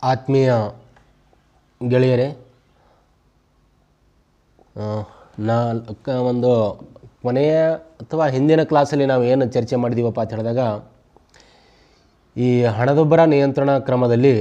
ಆತ್ಮೀಯ ಗೆಳೆಯರೇ ಆ, ನಾ ಕ- ಒಂದು ಕೊನೆಯ ಅಥವಾ ಹಿಂದಿನ ಕ್ಲಾಸಲ್ಲಿ ನಾವು ಏನು ಚರ್ಚೆ ಮಾಡಿದ್ದೀವಪ್ಪ ಅಂತ ಹೇಳಿದಾಗ ಈ ಹಣದುಬ್ಬರ ನಿಯಂತ್ರಣ ಕ್ರಮದಲ್ಲಿ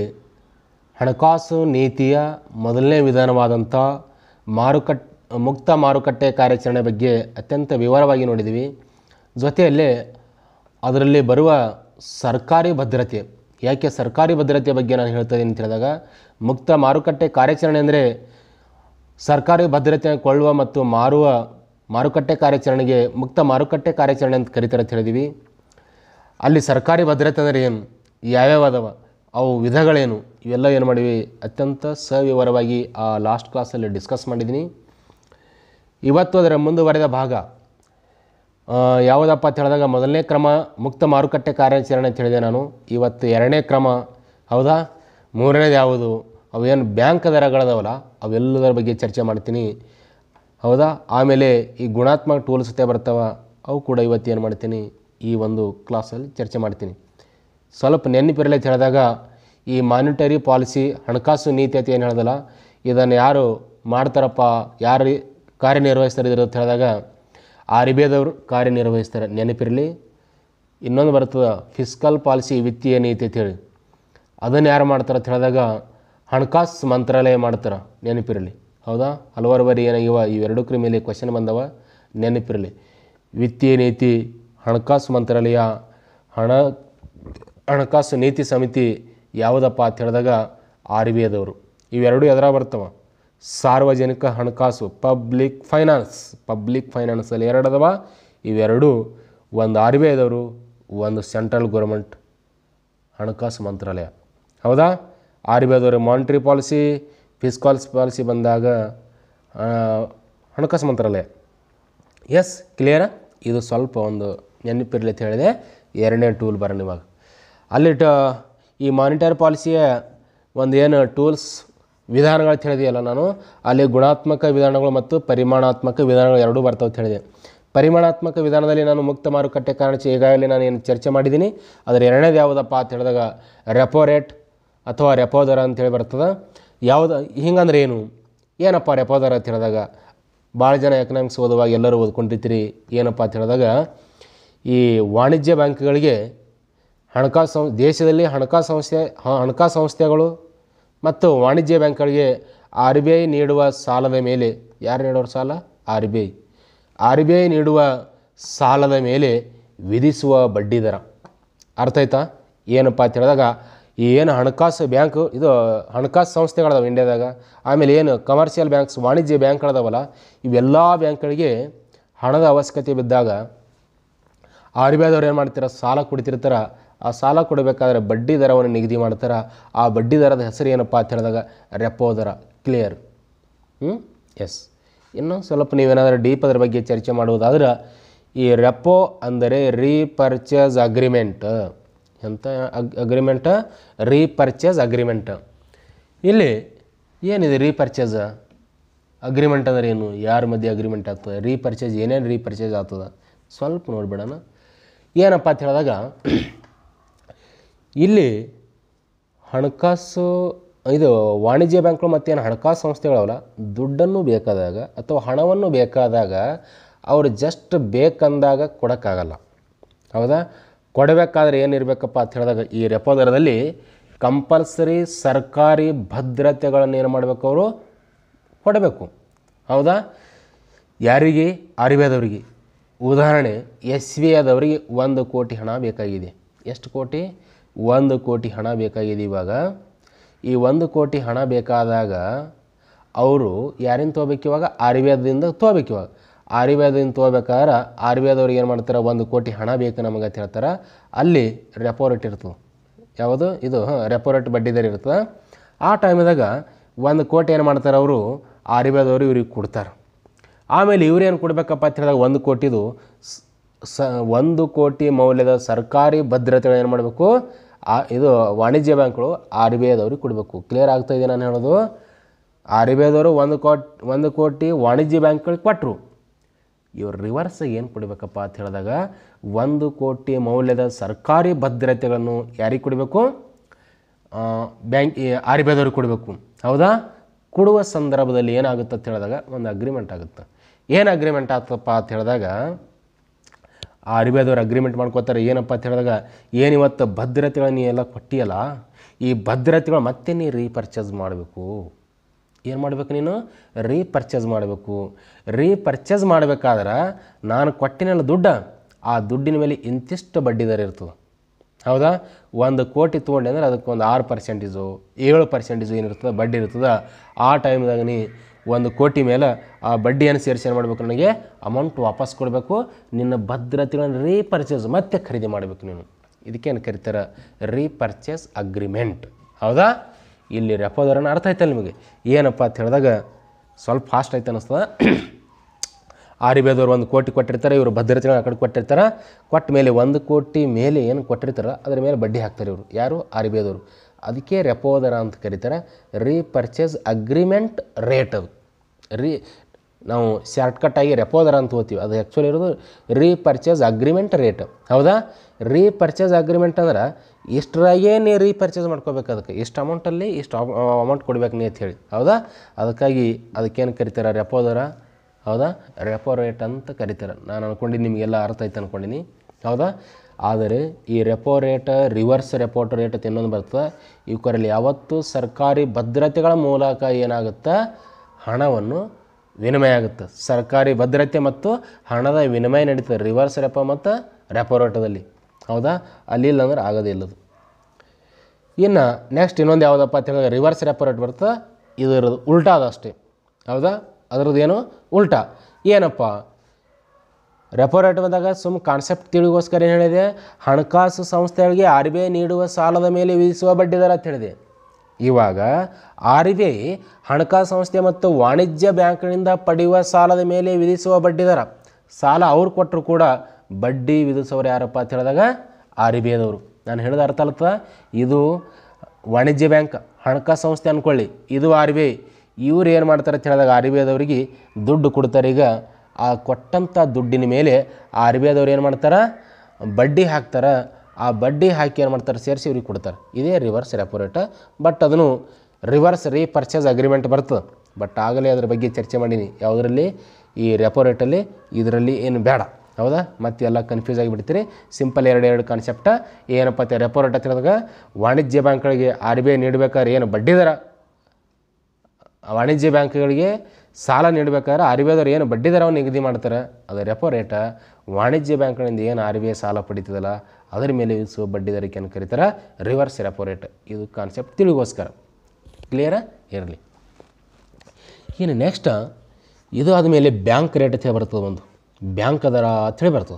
ಹಣಕಾಸು ನೀತಿಯ ಮೊದಲನೇ ವಿಧಾನವಾದಂಥ ಮಾರುಕಟ್ ಮುಕ್ತ ಮಾರುಕಟ್ಟೆ ಕಾರ್ಯಾಚರಣೆ ಬಗ್ಗೆ ಅತ್ಯಂತ ವಿವರವಾಗಿ ನೋಡಿದ್ದೀವಿ ಜೊತೆಯಲ್ಲೇ ಅದರಲ್ಲಿ ಬರುವ ಸರ್ಕಾರಿ ಭದ್ರತೆ ಯಾಕೆ ಸರ್ಕಾರಿ ಭದ್ರತೆ ಬಗ್ಗೆ ನಾನು ಹೇಳ್ತಾ ಇದ್ದೀನಿ ಅಂತ ಹೇಳಿದಾಗ ಮುಕ್ತ ಮಾರುಕಟ್ಟೆ ಕಾರ್ಯಾಚರಣೆ ಅಂದರೆ ಸರ್ಕಾರಿ ಭದ್ರತೆ ಕೊಳ್ಳುವ ಮತ್ತು ಮಾರುವ ಮಾರುಕಟ್ಟೆ ಕಾರ್ಯಾಚರಣೆಗೆ ಮುಕ್ತ ಮಾರುಕಟ್ಟೆ ಕಾರ್ಯಾಚರಣೆ ಅಂತ ಕರೀತಾರೆ ಅಂತ ಹೇಳಿದ್ದೀವಿ ಅಲ್ಲಿ ಸರ್ಕಾರಿ ಭದ್ರತೆ ಅಂದರೆ ಏನು ಯಾವ್ಯಾವ ಅದಾವ ಅವು ವಿಧಗಳೇನು ಇವೆಲ್ಲ ಏನು ಮಾಡಿವಿ ಅತ್ಯಂತ ಸವಿವರವಾಗಿ ಆ ಲಾಸ್ಟ್ ಕ್ಲಾಸಲ್ಲಿ ಡಿಸ್ಕಸ್ ಮಾಡಿದ್ದೀನಿ ಇವತ್ತು ಅದರ ಮುಂದುವರೆದ ಭಾಗ ಆ, ಯಾವುದಪ್ಪ ಅಂತ ಹೇಳಿದಾಗ ಮೊದಲನೇ ಕ್ರಮ ಮುಕ್ತ ಮಾರುಕಟ್ಟೆ ಕಾರ್ಯಾಚರಣೆ ಅಂತ ಹೇಳಿದೆ ನಾನು ಇವತ್ತು ಎರಡನೇ ಕ್ರಮ ಹೌದಾ ಮೂರನೇದು ಯಾವುದು ಅವೇನು ಬ್ಯಾಂಕ್ ದರಗಳದಾವಲ್ಲ ಅವೆಲ್ಲದರ ಬಗ್ಗೆ ಚರ್ಚೆ ಮಾಡ್ತೀನಿ ಹೌದಾ ಆಮೇಲೆ ಈ ಗುಣಾತ್ಮಕ ಟೂಲ್ಸ್ ಜೊತೆ ಬರ್ತಾವ ಅವು ಕೂಡ ಇವತ್ತು ಏನು ಮಾಡ್ತೀನಿ ಈ ಒಂದು ಕ್ಲಾಸಲ್ಲಿ ಚರ್ಚೆ ಮಾಡ್ತೀನಿ ಸ್ವಲ್ಪ ನೆನಪಿರಲಿ ಅಂತ ಹೇಳಿದಾಗ ಈ ಮಾನಿಟರಿ ಪಾಲಿಸಿ ಹಣಕಾಸು ನೀತಿ ಅಂತ ಏನು ಹೇಳ್ದಲ್ಲ ಇದನ್ನು ಯಾರು ಮಾಡ್ತಾರಪ್ಪ ಯಾರು ಕಾರ್ಯನಿರ್ವಹಿಸ್ತಾರೆ ಇದ್ರ ಅಂತ ಹೇಳಿದಾಗ ಆರ್ ಬಿ ಐದವರು ಕಾರ್ಯನಿರ್ವಹಿಸ್ತಾರೆ ನೆನಪಿರಲಿ ಇನ್ನೊಂದು ಬರ್ತದೆ ಫಿಸ್ಕಲ್ ಪಾಲಿಸಿ ವಿತ್ತೀಯ ನೀತಿ ಅಂತೇಳಿ ಅದನ್ನು ಯಾರು ಮಾಡ್ತಾರೆ ಅಂತ ಹೇಳಿದಾಗ ಹಣಕಾಸು ಮಂತ್ರಾಲಯ ಮಾಡ್ತಾರೆ ನೆನಪಿರಲಿ ಹೌದಾ ಹಲವಾರು ಬಾರಿ ಏನಾಗಿವ ಇವೆರಡಕ್ಕರ ಮೇಲೆ ಕ್ವಶನ್ ಬಂದವ ನೆನಪಿರಲಿ ವಿತ್ತೀಯ ನೀತಿ ಹಣಕಾಸು ಮಂತ್ರಾಲಯ ಹಣ ಹಣಕಾಸು ನೀತಿ ಸಮಿತಿ ಯಾವುದಪ್ಪ ಅಂತ ಹೇಳಿದಾಗ ಆರ್ ಬಿ ಐದವರು ಇವೆರಡು ಎದುರ ಬರ್ತವೆ ಸಾರ್ವಜನಿಕ ಹಣಕಾಸು ಪಬ್ಲಿಕ್ ಫೈನಾನ್ಸ್ ಪಬ್ಲಿಕ್ ಫೈನಾನ್ಸಲ್ಲಿ ಎರಡು ಅದಾವ ಇವೆರಡು ಒಂದು ಆರ್ ಬಿ ಐದವರು ಒಂದು ಸೆಂಟ್ರಲ್ ಗೌರ್ಮೆಂಟ್ ಹಣಕಾಸು ಮಂತ್ರಾಲಯ ಹೌದಾ ಆರ್ ಬಿ ಐದವರು ಮಾನಿಟ್ರಿ ಪಾಲಿಸಿ ಫಿಸ್ಕಾಲ್ಸ್ ಪಾಲಿಸಿ ಬಂದಾಗ ಆ, ಹಣಕಾಸು ಮಂತ್ರಾಲಯ ಎಸ್ ಕ್ಲಿಯರಾ ಇದು ಸ್ವಲ್ಪ ಒಂದು ನೆನಪಿರಲಿ ಅಂತ ಹೇಳಿದೆ ಎರಡನೇ ಟೂಲ್ ಬರೋಣ ಇವಾಗ ಅಲ್ಲಿ ಟ ಈ ಮಾನಿಟರಿ ಪಾಲಿಸಿಯ ಒಂದು ಏನು ಟೂಲ್ಸ್ ವಿಧಾನಗಳು ಅಂತ ಹೇಳಿದೆಯಲ್ಲ ನಾನು ಅಲ್ಲಿ ಗುಣಾತ್ಮಕ ವಿಧಾನಗಳು ಮತ್ತು ಪರಿಮಾಣಾತ್ಮಕ ವಿಧಾನಗಳು ಎರಡೂ ಬರ್ತಾವೆ ಅಂತ ಹೇಳಿದೆ ಪರಿಮಾಣಾತ್ಮಕ ವಿಧಾನದಲ್ಲಿ ನಾನು ಮುಕ್ತ ಮಾರುಕಟ್ಟೆ ಕಾರಣ ಈಗಾಗಲೇ ನಾನು ಏನು ಚರ್ಚೆ ಮಾಡಿದ್ದೀನಿ ಅದರ ಎರಡನೇದು ಯಾವುದಪ್ಪ ಅಂತ ಹೇಳಿದಾಗ ರೆಪೋ ರೇಟ್ ಅಥವಾ ರೆಪೋ ದರ ಅಂತೇಳಿ ಬರ್ತದೆ ಯಾವುದು ಹಿಂಗಂದ್ರೆ ಏನು ಏನಪ್ಪ ರೆಪೋ ದರ ಅಂತ ಹೇಳಿದಾಗ ಭಾಳ ಜನ ಎಕನಾಮಿಕ್ಸ್ ಓದುವಾಗ ಎಲ್ಲರೂ ಓದ್ಕೊಂಡಿರ್ತೀರಿ ಏನಪ್ಪ ಅಂತ ಹೇಳಿದಾಗ ಈ ವಾಣಿಜ್ಯ ಬ್ಯಾಂಕ್ಗಳಿಗೆ ಹಣಕಾಸು ಸಂ ದೇಶದಲ್ಲಿ ಹಣಕಾಸು ಸಂಸ್ಥೆ ಹ- ಹಣಕಾಸು ಸಂಸ್ಥೆಗಳು ಮತ್ತು ವಾಣಿಜ್ಯ ಬ್ಯಾಂಕ್ಗಳಿಗೆ ಆರ್ ಬಿ ಐ ನೀಡುವ ಸಾಲದ ಮೇಲೆ ಯಾರು ನೀಡೋರು ಸಾಲ R B I R B I ನೀಡುವ ಸಾಲದ ಮೇಲೆ ವಿಧಿಸುವ ಬಡ್ಡಿ ದರ ಅರ್ಥ ಆಯ್ತಾ ಏನಪ್ಪ ಅಂತ ಹೇಳಿದಾಗ ಈ ಏನು ಹಣಕಾಸು ಬ್ಯಾಂಕು ಇದು ಹಣಕಾಸು ಸಂಸ್ಥೆಗಳದಾವೆ ಇಂಡಿಯಾದಾಗ ಆಮೇಲೆ ಏನು ಕಮರ್ಷಿಯಲ್ ಬ್ಯಾಂಕ್ಸ್ ವಾಣಿಜ್ಯ ಬ್ಯಾಂಕ್ಗಳದಾವಲ್ಲ ಇವೆಲ್ಲ ಬ್ಯಾಂಕ್ಗಳಿಗೆ ಹಣದ ಅವಶ್ಯಕತೆ ಬಿದ್ದಾಗ ಆರ್ ಬಿ ಐದವ್ರು ಏನು ಮಾಡ್ತಾರೆ ಸಾಲ ಕೊಡ್ತಿರ್ತಾರೆ ಆ ಸಾಲ ಕೊಡಬೇಕಾದ್ರೆ ಬಡ್ಡಿ ದರವನ್ನು ನಿಗದಿ ಮಾಡ್ತಾರೆ ಆ ಬಡ್ಡಿ ದರದ ಹೆಸರು ಏನಪ್ಪ ಅಂತ ಹೇಳಿದಾಗ ರೆಪೋ ದರ ಕ್ಲಿಯರ್ ಹ್ಞೂ ಎಸ್ ಇನ್ನು ಸ್ವಲ್ಪ ನೀವೇನಾದರೂ ಡೀಪ್ ಅದ್ರ ಬಗ್ಗೆ ಚರ್ಚೆ ಮಾಡುವುದಾದ್ರೆ ಈ ರೆಪೋ ಅಂದರೆ ರೀಪರ್ಚೇಸ್ ಅಗ್ರಿಮೆಂಟ್ ಎಂಥ ಅಗ್ ಅಗ್ರಿಮೆಂಟ್ ರೀಪರ್ಚೇಸ್ ಅಗ್ರಿಮೆಂಟ್ ಇಲ್ಲಿ ಏನಿದೆ ರೀಪರ್ಚೇಸ್ ಅಗ್ರಿಮೆಂಟ್ ಅಂದ್ರೆ ಏನು ಯಾರ ಮಧ್ಯೆ ಅಗ್ರಿಮೆಂಟ್ ಆಗ್ತದೆ ರೀಪರ್ಚೇಸ್ ಏನೇನು ರೀಪರ್ಚೇಸ್ ಆಗ್ತದೆ ಸ್ವಲ್ಪ ನೋಡ್ಬಿಡೋಣ ಏನಪ್ಪ ಅಂತ ಹೇಳಿದಾಗ ಇಲ್ಲಿ ಹಣಕಾಸು ಇದು ವಾಣಿಜ್ಯ ಬ್ಯಾಂಕ್ಗಳು ಮತ್ತೇನು ಹಣಕಾಸು ಸಂಸ್ಥೆಗಳವಲ್ಲ ದುಡ್ಡನ್ನು ಬೇಕಾದಾಗ ಅಥವಾ ಹಣವನ್ನು ಬೇಕಾದಾಗ ಅವರು ಜಸ್ಟ್ ಬೇಕಂದಾಗ ಕೊಡೋಕ್ಕಾಗಲ್ಲ ಹೌದಾ ಕೊಡಬೇಕಾದ್ರೆ ಏನಿರಬೇಕಪ್ಪ ಅಂತ ಹೇಳಿದಾಗ ಈ ರೆಪೋ ದರದಲ್ಲಿ ಕಂಪಲ್ಸರಿ ಸರ್ಕಾರಿ ಭದ್ರತೆಗಳನ್ನು ಏನು ಮಾಡಬೇಕು ಅವರು ಕೊಡಬೇಕು ಹೌದಾ ಯಾರಿಗೆ ಆರ್ ಬಿ ಐದವರಿಗೆ ಉದಾಹರಣೆ ಎಸ್ ಬಿ ಐದವರಿಗೆ ಒಂದು ಕೋಟಿ ಹಣ ಬೇಕಾಗಿದೆ ಎಷ್ಟು ಕೋಟಿ ಒಂದು ಕೋಟಿ ಹಣ ಬೇಕಾಗಿದೆ ಇವಾಗ ಈ ಒಂದು ಕೋಟಿ ಹಣ ಬೇಕಾದಾಗ ಅವರು ಯಾರಿಂದ ತೊಗೋಬೇಕು ಇವಾಗ ಆರ್ ಬಿ ಐದಿಂದ ತೊಗೋಬೇಕು ಇವಾಗ ಆರ್ ಬಿ ಐದಿಂದ ತೊಗೋಬೇಕಾದ್ರೆ ಆರ್ ಬಿ ಐದವ್ರಿಗೆ ಏನು ಮಾಡ್ತಾರೆ ಒಂದು ಕೋಟಿ ಹಣ ಬೇಕು ನಮಗೆ ಅಂತ ಹೇಳ್ತಾರೆ ಅಲ್ಲಿ ರೆಪೋ ರೇಟ್ ಇರ್ತದೆ ಯಾವುದು ಇದು ಹಾಂ ರೆಪೋ ರೇಟ್ ಬಡ್ಡಿ ದರ ಇರ್ತದೆ ಆ ಟೈಮ್ದಾಗ ಒಂದು ಕೋಟಿ ಏನು ಮಾಡ್ತಾರೆ ಅವರು ಆರ್ ಬಿ ಐದವರು ಇವ್ರಿಗೆ ಕೊಡ್ತಾರೆ ಆಮೇಲೆ ಇವ್ರೇನು ಕೊಡಬೇಕಪ್ಪ ಅಂತ ಹೇಳಿದಾಗ ಒಂದು ಕೋಟಿದು ಸ್- ಸ ಒಂದು ಕೋಟಿ ಮೌಲ್ಯದ ಸರ್ಕಾರಿ ಭದ್ರತೆಗಳು ಏನು ಮಾಡಬೇಕು ಆ ಇದು ವಾಣಿಜ್ಯ ಬ್ಯಾಂಕ್ಗಳು ಆರ್ ಬಿ ಐದವ್ರಿಗೆ ಕೊಡಬೇಕು ಕ್ಲಿಯರ್ ಆಗ್ತಾ ಇದೆ ನಾನು ಹೇಳೋದು ಆರ್ ಬಿ ಐದವರು ಒಂದು ಕೋಟಿ ಒಂದು ಕೋಟಿ ವಾಣಿಜ್ಯ ಬ್ಯಾಂಕ್ಗಳಿಗೆ ಕೊಟ್ಟರು ಇವ್ರು ರಿವರ್ಸ್ ಏನು ಕೊಡಬೇಕಪ್ಪ ಅಂತ ಹೇಳಿದಾಗ ಒಂದು ಕೋಟಿ ಮೌಲ್ಯದ ಸರ್ಕಾರಿ ಭದ್ರತೆಗಳನ್ನು ಯಾರಿಗೆ ಕೊಡಬೇಕು ಬ್ಯಾಂಕ್ ಆರ್ ಬಿ ಐದವ್ರಿಗೆ ಕೊಡಬೇಕು ಹೌದಾ ಕೊಡುವ ಸಂದರ್ಭದಲ್ಲಿ ಏನಾಗುತ್ತೆ ಅಂತ ಹೇಳಿದಾಗ ಒಂದು ಅಗ್ರಿಮೆಂಟ್ ಆಗುತ್ತೆ ಏನು ಅಗ್ರಿಮೆಂಟ್ ಆಗ್ತಪ್ಪ ಅಂತ ಹೇಳಿದಾಗ ಆ ಅರಿಬೇದವ್ರು ಅಗ್ರಿಮೆಂಟ್ ಮಾಡ್ಕೋತಾರೆ ಏನಪ್ಪ ಅಂತ ಹೇಳಿದಾಗ ಏನು ಇವತ್ತು ಭದ್ರತೆಗಳನ್ನ ನೀ ಎಲ್ಲ ಕೊಟ್ಟಿಯಲ್ಲ ಈ ಭದ್ರತೆಗಳು ಮತ್ತೆ ನೀ ರೀಪರ್ಚೇಸ್ ಮಾಡಬೇಕು ಏನು ಮಾಡಬೇಕು ನೀನು ರೀಪರ್ಚೇಸ್ ಮಾಡಬೇಕು ರೀಪರ್ಚೇಸ್ ಮಾಡಬೇಕಾದ್ರೆ ನಾನು ಕೊಟ್ಟಿನಲ್ಲ ದುಡ್ಡು ಆ ದುಡ್ಡಿನ ಮೇಲೆ ಇಂತಿಷ್ಟು ಬಡ್ಡಿ ದರ ಇರ್ತದೆ ಹೌದಾ ಒಂದು ಕೋಟಿ ತೊಗೊಂಡೆ ಅಂದ್ರೆ ಅದಕ್ಕೆ ಒಂದು ಆರು ಪರ್ಸೆಂಟೇಜು ಏಳು ಪರ್ಸೆಂಟೇಜು ಏನಿರ್ತದೆ ಬಡ್ಡಿ ಇರ್ತದೆ ಆ ಟೈಮ್ದಾಗ ನೀ ಒಂದು ಕೋಟಿ ಮೇಲೆ ಆ ಬಡ್ಡಿಯನ್ನು ಸೇರಿಸಿ ಏನು ಮಾಡಬೇಕು ನನಗೆ ಅಮೌಂಟ್ ವಾಪಸ್ ಕೊಡಬೇಕು ನಿನ್ನ ಭದ್ರತೆಗಳನ್ನು ರೀಪರ್ಚೇಸ್ ಮತ್ತೆ ಖರೀದಿ ಮಾಡಬೇಕು ನೀನು ಇದಕ್ಕೇನು ಕರೀತಾರೆ ರೀಪರ್ಚೇಸ್ ಅಗ್ರಿಮೆಂಟ್ ಹೌದಾ ಇಲ್ಲಿ ರೆಪೋ ದರನ ಅರ್ಥ ಆಯ್ತಲ್ಲ ನಿಮಗೆ ಏನಪ್ಪ ಅಂತ ಹೇಳಿದಾಗ ಸ್ವಲ್ಪ ಫಾಸ್ಟ್ ಆಯ್ತು ಅನ್ನಿಸ್ತದ ಆರ್ ಬಿ ಐದವ್ರು ಒಂದು ಕೋಟಿ ಕೊಟ್ಟಿರ್ತಾರೆ ಇವರು ಭದ್ರತೆಗಳನ್ನ ಆ ಕಡೆ ಕೊಟ್ಟಿರ್ತಾರೆ ಕೊಟ್ಟ ಮೇಲೆ ಒಂದು ಕೋಟಿ ಮೇಲೆ ಏನು ಕೊಟ್ಟಿರ್ತಾರ ಅದ್ರ ಮೇಲೆ ಬಡ್ಡಿ ಹಾಕ್ತಾರೆ ಇವರು ಯಾರು ಆರ್ ಬಿ ಐದವರು ಅದಕ್ಕೆ ರೆಪೋ ದರ ಅಂತ ಕರೀತಾರೆ ರೀಪರ್ಚೇಸ್ ಅಗ್ರಿಮೆಂಟ್ ರೇಟ್ ಅದು ರೀ ನಾವು ಶಾರ್ಟ್ಕಟ್ಟಾಗಿ ರೆಪೋ ದರ ಅಂತ ಓದ್ತೀವಿ ಅದು ಆ್ಯಕ್ಚುಲಿ ಇರೋದು ರೀಪರ್ಚೇಸ್ ಅಗ್ರಿಮೆಂಟ್ ರೇಟ್ ಹೌದಾ ರೀಪರ್ಚೇಸ್ ಅಗ್ರಿಮೆಂಟ್ ಅಂದ್ರೆ ಇಷ್ಟರಾಗೇ ನೀ ರೀಪರ್ಚೇಸ್ ಮಾಡ್ಕೋಬೇಕು ಅದಕ್ಕೆ ಇಷ್ಟು ಅಮೌಂಟಲ್ಲಿ ಇಷ್ಟು ಅಮೌಂಟ್ ಕೊಡ್ಬೇಕು ನೀ ಅಂತ ಹೇಳಿ ಹೌದಾ ಅದಕ್ಕಾಗಿ ಅದಕ್ಕೇನು ಕರಿತಾರೆ ರೆಪೋ ದರ ಹೌದಾ ರೆಪೋ ರೇಟ್ ಅಂತ ಕರಿತಾರೆ ನಾನು ಅನ್ಕೊಂಡಿದ್ದು ನಿಮಗೆಲ್ಲ ಅರ್ಥ ಆಯ್ತು ಅನ್ಕೊಂಡಿನಿ ಹೌದಾ ಆದರೆ ಈ repo rate reverse repo rate ಅಂತ ಇನ್ನೊಂದು ಬರ್ತದೆ ಇವಕ್ಕರಲ್ಲಿ ಯಾವತ್ತೂ ಸರ್ಕಾರಿ ಭದ್ರತೆಗಳ ಮೂಲಕ ಏನಾಗುತ್ತೆ ಹಣವನ್ನು ವಿನಿಮಯ ಆಗುತ್ತೆ ಸರ್ಕಾರಿ ಭದ್ರತೆ ಮತ್ತು ಹಣದ ವಿನಿಮಯ ನಡೀತದೆ ರಿವರ್ಸ್ ರೆಪೋ ಮತ್ತು ರೆಪೋ ರೇಟದಲ್ಲಿ ಹೌದಾ ಅಲ್ಲಿ ಇಲ್ಲ ಅಂದ್ರೆ ಆಗೋದೇ ಇಲ್ಲದು ಇನ್ನು ನೆಕ್ಸ್ಟ್ ಇನ್ನೊಂದು ಯಾವುದಪ್ಪ ಅಂತ ಹೇಳಿದ್ರೆ ರಿವರ್ಸ್ ರೆಪೋ ರೇಟ್ ಬರ್ತದೆ ಇದರದ್ದು ಉಲ್ಟಾ ಅದು ಅಷ್ಟೇ ಹೌದಾ ಅದರದ್ದು ಏನು ಉಲ್ಟಾ ಏನಪ್ಪ ರೆಪೋ ರೇಟ್ ಬಂದಾಗ ಸುಮ್ಮ ಕಾನ್ಸೆಪ್ಟ್ ತಿಳಿಗೋಸ್ಕರ ಏನು ಹೇಳಿದೆ ಹಣಕಾಸು ಸಂಸ್ಥೆಗಳಿಗೆ ಆರ್ ಬಿ ಐ ನೀಡುವ ಸಾಲದ ಮೇಲೆ ವಿಧಿಸುವ ಬಡ್ಡಿ ದರ ಅಂತ ಹೇಳಿದೆ ಇವಾಗ ಆರ್ ಬಿ ಐ ಹಣಕಾಸು ಸಂಸ್ಥೆ ಮತ್ತು ವಾಣಿಜ್ಯ ಬ್ಯಾಂಕ್ನಿಂದ ಪಡೆಯುವ ಸಾಲದ ಮೇಲೆ ವಿಧಿಸುವ ಬಡ್ಡಿ ದರ ಸಾಲ ಅವ್ರು ಕೊಟ್ಟರು ಕೂಡ ಬಡ್ಡಿ ವಿಧಿಸೋರು ಯಾರಪ್ಪ ಅಂತ ಹೇಳಿದಾಗ ಆರ್ ಬಿ ಐದವರು ನಾನು ಹೇಳಿದ ಅರ್ಥ ಅಲ್ತ ಇದು ವಾಣಿಜ್ಯ ಬ್ಯಾಂಕ್ ಹಣಕಾಸು ಸಂಸ್ಥೆ ಅಂದ್ಕೊಳ್ಳಿ ಇದು ಆರ್ ಬಿ ಐ ಇವ್ರು ಏನು ಮಾಡ್ತಾರೆ ಅಂತ ಹೇಳಿದಾಗ ಆರ್ ಬಿ ಐದವ್ರಿಗೆ ದುಡ್ಡು ಕೊಡ್ತಾರೆ ಈಗ ಆ ಕೊಟ್ಟಂಥ ದುಡ್ಡಿನ ಮೇಲೆ ಆ ಆರ್ ಬಿ ಐದವ್ರು ಏನು ಮಾಡ್ತಾರೆ ಬಡ್ಡಿ ಹಾಕ್ತಾರೆ ಆ ಬಡ್ಡಿ ಹಾಕಿ ಏನು ಮಾಡ್ತಾರೆ ಸೇರಿಸಿ ಇವ್ರಿಗೆ ಕೊಡ್ತಾರೆ ಇದೇ ರಿವರ್ಸ್ ರೆಪೋ ರೇಟ್ ಬಟ್ ಅದನ್ನು ರಿವರ್ಸ್ ರೀಪರ್ಚೇಸ್ ಅಗ್ರಿಮೆಂಟ್ ಬರ್ತದೆ ಬಟ್ ಆಗಲೇ ಅದ್ರ ಬಗ್ಗೆ ಚರ್ಚೆ ಮಾಡೀನಿ ಯಾವುದರಲ್ಲಿ ಈ ರೆಪೋ ರೇಟಲ್ಲಿ ಇದರಲ್ಲಿ ಏನು ಬೇಡ ಹೌದಾ ಮತ್ತೆ ಎಲ್ಲ ಕನ್ಫ್ಯೂಸ್ ಆಗಿಬಿಡ್ತೀರಿ ಸಿಂಪಲ್ ಎರಡು ಎರಡು ಕಾನ್ಸೆಪ್ಟ ಏನಪ್ಪ ಅಂತ ರೆಪೋ ರೇಟ್ ಅಂತ ಹೇಳಿದಾಗ ವಾಣಿಜ್ಯ ಬ್ಯಾಂಕ್ಗಳಿಗೆ ಆರ್ ಬಿ ಐ ನೀಡಬೇಕಾದ್ರೆ ಏನು ಬಡ್ಡಿ ದರ ವಾಣಿಜ್ಯ ಬ್ಯಾಂಕ್ಗಳಿಗೆ ಸಾಲ ನೀಡಬೇಕಾದ್ರೆ ಆರ್ ಬಿ ಐದವ್ರು ಏನು ಬಡ್ಡಿ ದರವನ್ನು ನಿಗದಿ ಮಾಡ್ತಾರೆ ಅದು ರೆಪೋ ರೇಟ ವಾಣಿಜ್ಯ ಬ್ಯಾಂಕ್ಗಳಿಂದ ಏನು ಆರ್ ಬಿ ಐ ಸಾಲ ಪಡಿತದಲ್ಲ ಅದರ ಮೇಲೆ ವಿಧಿಸುವ ಬಡ್ಡಿ ದರಕ್ಕೆ ಏನು ಕರೀತಾರೆ ರಿವರ್ಸ್ ರೆಪೋ ರೇಟ್ ಇದು ಕಾನ್ಸೆಪ್ಟ್ ತಿಳಿಗೋಸ್ಕರ ಕ್ಲಿಯರಾ ಇರಲಿ ಇನ್ನು ನೆಕ್ಸ್ಟ್ ಇದು ಆದಮೇಲೆ ಬ್ಯಾಂಕ್ ರೇಟ್ ಅಂತ ಹೇಳಿ ಬರ್ತದೆ ಒಂದು ಬ್ಯಾಂಕ್ ದರ ಅಂತೇಳಿ ಬರ್ತದೆ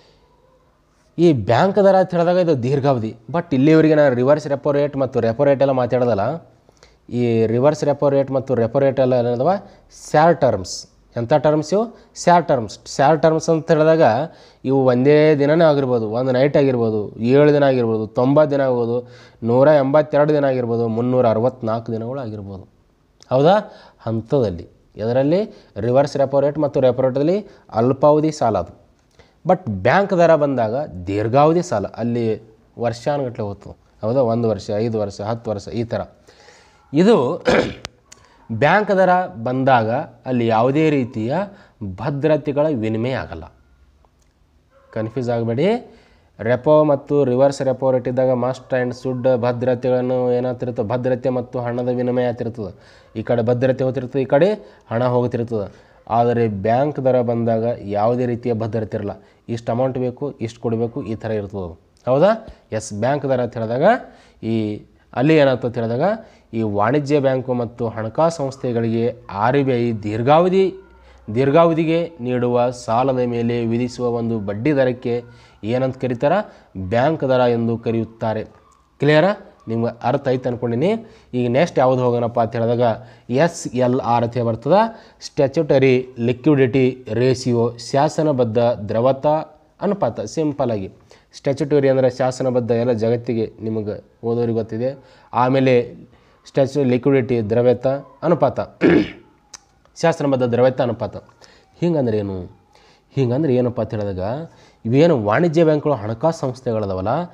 ಈ ಬ್ಯಾಂಕ್ ದರ ಅಂತ ಹೇಳಿದಾಗ ಇದು ದೀರ್ಘಾವಧಿ ಬಟ್ ಇಲ್ಲಿವರೆಗೆ ನಾನು ರಿವರ್ಸ್ ರೆಪೋ ರೇಟ್ ಮತ್ತು ರೆಪೋ ರೇಟ್ ಎಲ್ಲ ಮಾತಾಡೋದಲ್ಲ ಈ ರಿವರ್ಸ್ ರೆಪೋ ರೇಟ್ ಮತ್ತು ರೆಪೋ ರೇಟ್ ಎಲ್ಲ ಏನದವ ಸ್ಯಾರ್ ಟರ್ಮ್ಸ್ ಎಂಥ ಟರ್ಮ್ಸ್ ಇವು ಸ್ಯಾರ್ ಟರ್ಮ್ಸ್ ಸ್ಯಾರ್ ಟರ್ಮ್ಸ್ ಅಂತ ಹೇಳಿದಾಗ ಇವು ಒಂದೇ ದಿನನೇ ಆಗಿರ್ಬೋದು ಒಂದು ನೈಟ್ ಆಗಿರ್ಬೋದು ಏಳು ದಿನ ಆಗಿರ್ಬೋದು ತೊಂಬತ್ತು ದಿನ ಆಗ್ಬೋದು ನೂರ ಎಂಬತ್ತೆರಡು ದಿನ ಆಗಿರ್ಬೋದು ಮುನ್ನೂರ ಅರವತ್ತ್ನಾಲ್ಕು ದಿನಗಳು ಆಗಿರ್ಬೋದು ಹೌದಾ ಹಂತದಲ್ಲಿ ಇದರಲ್ಲಿ ರಿವರ್ಸ್ ರೆಪೋ ರೇಟ್ ಮತ್ತು ರೆಪೋ ರೇಟಲ್ಲಿ ಅಲ್ಪಾವಧಿ ಸಾಲ ಅದು ಬಟ್ ಬ್ಯಾಂಕ್ ದರ ಬಂದಾಗ ದೀರ್ಘಾವಧಿ ಸಾಲ ಅಲ್ಲಿ ವರ್ಷಾನುಗಟ್ಟಲೆ ಹೋಗ್ತು ಹೌದಾ ಒಂದು ವರ್ಷ ಐದು ವರ್ಷ ಹತ್ತು ವರ್ಷ ಈ ಥರ ಇದು ಬ್ಯಾಂಕ್ ದರ ಬಂದಾಗ ಅಲ್ಲಿ ಯಾವುದೇ ರೀತಿಯ ಭದ್ರತೆಗಳ ವಿನಿಮಯ ಆಗಲ್ಲ ಕನ್ಫ್ಯೂಸ್ ಆಗಬೇಡಿ ರೆಪೋ ಮತ್ತು ರಿವರ್ಸ್ ರೆಪೋ ರೇಟ್ ಇದ್ದಾಗ ಮಸ್ಟ್ ಆ್ಯಂಡ್ ಸುಡ್ ಭದ್ರತೆಗಳನ್ನು ಏನಾಗ್ತಿರ್ತದೆ ಭದ್ರತೆ ಮತ್ತು ಹಣದ ವಿನಿಮಯ ಆಗ್ತಿರ್ತದೆ ಈ ಕಡೆ ಭದ್ರತೆ ಹೋಗ್ತಿರ್ತದೆ ಈ ಕಡೆ ಹಣ ಹೋಗ್ತಿರ್ತದೆ ಆದರೆ ಬ್ಯಾಂಕ್ ದರ ಬಂದಾಗ ಯಾವುದೇ ರೀತಿಯ ಭದ್ರತೆ ಇರಲ್ಲ ಇಷ್ಟು ಅಮೌಂಟ್ ಬೇಕು ಇಷ್ಟು ಕೊಡಬೇಕು ಈ ಥರ ಇರ್ತದೆ ಅದು. ಹೌದಾ ಎಸ್ ಬ್ಯಾಂಕ್ ದರ ಅಂತ ಹೇಳಿದಾಗ ಈ ಅಲ್ಲಿ ಏನಾಗ್ತದೆ ಅಂತ ಹೇಳಿದಾಗ ಈ ವಾಣಿಜ್ಯ ಬ್ಯಾಂಕು ಮತ್ತು ಹಣಕಾಸು ಸಂಸ್ಥೆಗಳಿಗೆ ಆರ್ ಬಿ ಐ ದೀರ್ಘಾವಧಿ ದೀರ್ಘಾವಧಿಗೆ ನೀಡುವ ಸಾಲದ ಮೇಲೆ ವಿಧಿಸುವ ಒಂದು ಬಡ್ಡಿ ದರಕ್ಕೆ ಏನಂತ ಕರೀತಾರ ಬ್ಯಾಂಕ್ ದರ ಎಂದು ಕರೆಯುತ್ತಾರೆ ಕ್ಲಿಯರಾ ನಿಮ್ಗೆ ಅರ್ಥ ಐತೆ ಅನ್ಕೊಂಡಿನಿ ಈಗ ನೆಕ್ಸ್ಟ್ ಯಾವುದು ಹೋಗೋಣಪ್ಪ ಅಂತ ಹೇಳಿದಾಗ ಎಸ್ ಎಲ್ ಆರ್ ಅಂತ ಬರ್ತದ ಸ್ಟ್ಯಾಚ್ಯುಟರಿ ಲಿಕ್ವಿಡಿಟಿ ರೇಷಿಯೋ ಶಾಸನಬದ್ಧ ದ್ರವತಾ ಅನುಪಾತ ಸಿಂಪಲ್ ಆಗಿ ಸ್ಟ್ಯಾಚ್ಯುಟರಿ ಅಂದರೆ ಶಾಸನಬದ್ಧ ಎಲ್ಲ ಜಗತ್ತಿಗೆ ನಿಮಗೆ ಓದೋರಿಗೆ ಗೊತ್ತಿದೆ ಆಮೇಲೆ ಸ್ಟ್ಯಾಚ್ಯು ಲಿಕ್ವಿಡಿಟಿ ದ್ರವ್ಯತ ಅನುಪಾತ ಶಾಸನಬದ್ಧ ದ್ರವ್ಯತ ಅನುಪಾತ ಹಿಂಗಂದ್ರೆ ಏನು ಹಿಂಗಂದ್ರೆ ಏನಪ್ಪ ಅಂತ ಹೇಳಿದಾಗ ಇವೇನು ವಾಣಿಜ್ಯ ಬ್ಯಾಂಕ್ಗಳು ಹಣಕಾಸು ಸಂಸ್ಥೆಗಳದಾವಲ್ಲ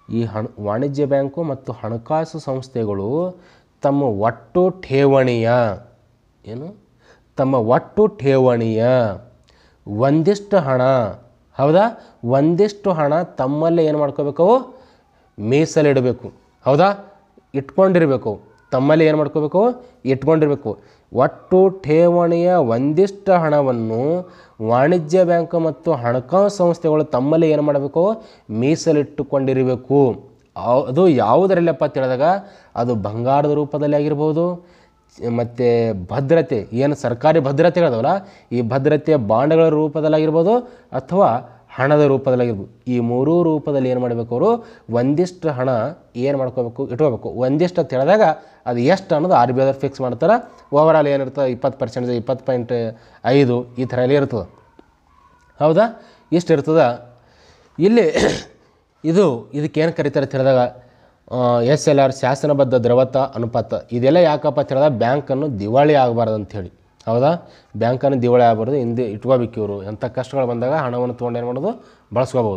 ಈ ಹಣ ವಾಣಿಜ್ಯ ಬ್ಯಾಂಕು ಮತ್ತು ಹಣಕಾಸು ಸಂಸ್ಥೆಗಳು ತಮ್ಮ ಒಟ್ಟು ಠೇವಣಿಯ ಏನು ತಮ್ಮ ಒಟ್ಟು ಠೇವಣಿಯ ಒಂದಿಷ್ಟು ಹಣ ಹೌದಾ ಒಂದಿಷ್ಟು ಹಣ ತಮ್ಮಲ್ಲೇ ಏನು ಮಾಡ್ಕೋಬೇಕು ಮೀಸಲಿಡಬೇಕು ಹೌದಾ ಇಟ್ಕೊಂಡಿರಬೇಕು ತಮ್ಮಲ್ಲಿ ಏನು ಮಾಡ್ಕೋಬೇಕು ಇಟ್ಕೊಂಡಿರಬೇಕು ಒಟ್ಟು ಠೇವಣಿಯ ಒಂದಿಷ್ಟು ಹಣವನ್ನು ವಾಣಿಜ್ಯ ಬ್ಯಾಂಕ್ ಮತ್ತು ಹಣಕಾಸು ಸಂಸ್ಥೆಗಳು ತಮ್ಮಲ್ಲಿ ಏನು ಮಾಡಬೇಕು ಮೀಸಲಿಟ್ಟುಕೊಂಡಿರಬೇಕು ಅವ್- ಅದು ಯಾವುದರಲ್ಲಪ್ಪ ಅಂತ ಹೇಳಿದಾಗ ಅದು ಬಂಗಾರದ ರೂಪದಲ್ಲಿ ಆಗಿರ್ಬೋದು ಮತ್ತು ಭದ್ರತೆ ಏನು ಸರ್ಕಾರಿ ಭದ್ರತೆಗಳದವಲ್ಲ ಈ ಭದ್ರತೆಯ ಬಾಂಡ್ಗಳ ರೂಪದಲ್ಲಾಗಿರ್ಬೋದು ಅಥವಾ ಹಣದ ರೂಪದಲ್ಲಾಗಿರ್ಬೋದು ಈ ಮೂರೂ ರೂಪದಲ್ಲಿ ಏನು ಮಾಡಬೇಕು ಅವರು ಒಂದಿಷ್ಟು ಹಣ ಏನು ಮಾಡ್ಕೋಬೇಕು ಇಟ್ಕೋಬೇಕು ಒಂದಿಷ್ಟು ಅಂತ ಹೇಳಿದಾಗ ಅದು ಎಷ್ಟು ಅನ್ನೋದು ಆರ್ ಬಿ ಐದವ್ರು ಫಿಕ್ಸ್ ಮಾಡ್ತಾರೆ ಓವರಾಲ್ ಏನಿರ್ತದೆ ಇಪ್ಪತ್ತು ಪರ್ಸೆಂಟ್ ಇಪ್ಪತ್ತು ಪಾಯಿಂಟ್ ಐದು ಈ ಥರ ಎಲ್ಲ ಇರ್ತದೆ ಹೌದಾ ಇಷ್ಟು ಇರ್ತದ ಇಲ್ಲಿ ಇದು ಇದಕ್ಕೆ ಏನು ಕರೀತಾರೆ ಅಂತ ಹೇಳಿದಾಗ ಎಸ್ ಎಲ್ ಆರ್ ಶಾಸನಬದ್ಧ ದ್ರವತ ಅನುಪಾತ ಇದೆಲ್ಲ ಯಾಕಪ್ಪ ಅಂತ ಹೇಳಿದಾಗ ಬ್ಯಾಂಕನ್ನು ದಿವಾಳಿ ಆಗಬಾರ್ದು ಅಂಥೇಳಿ ಹೌದಾ ಬ್ಯಾಂಕನ್ನು ದಿವಾಳಿ ಆಗಬಾರ್ದು ಹಿಂದೆ ಇಟ್ಕೋಬೇಕು ಇವರು ಎಂಥ ಕಷ್ಟಗಳು ಬಂದಾಗ ಹಣವನ್ನು ತೊಗೊಂಡು ಏನು ಮಾಡೋದು ಬಳಸ್ಕೋಬೋದು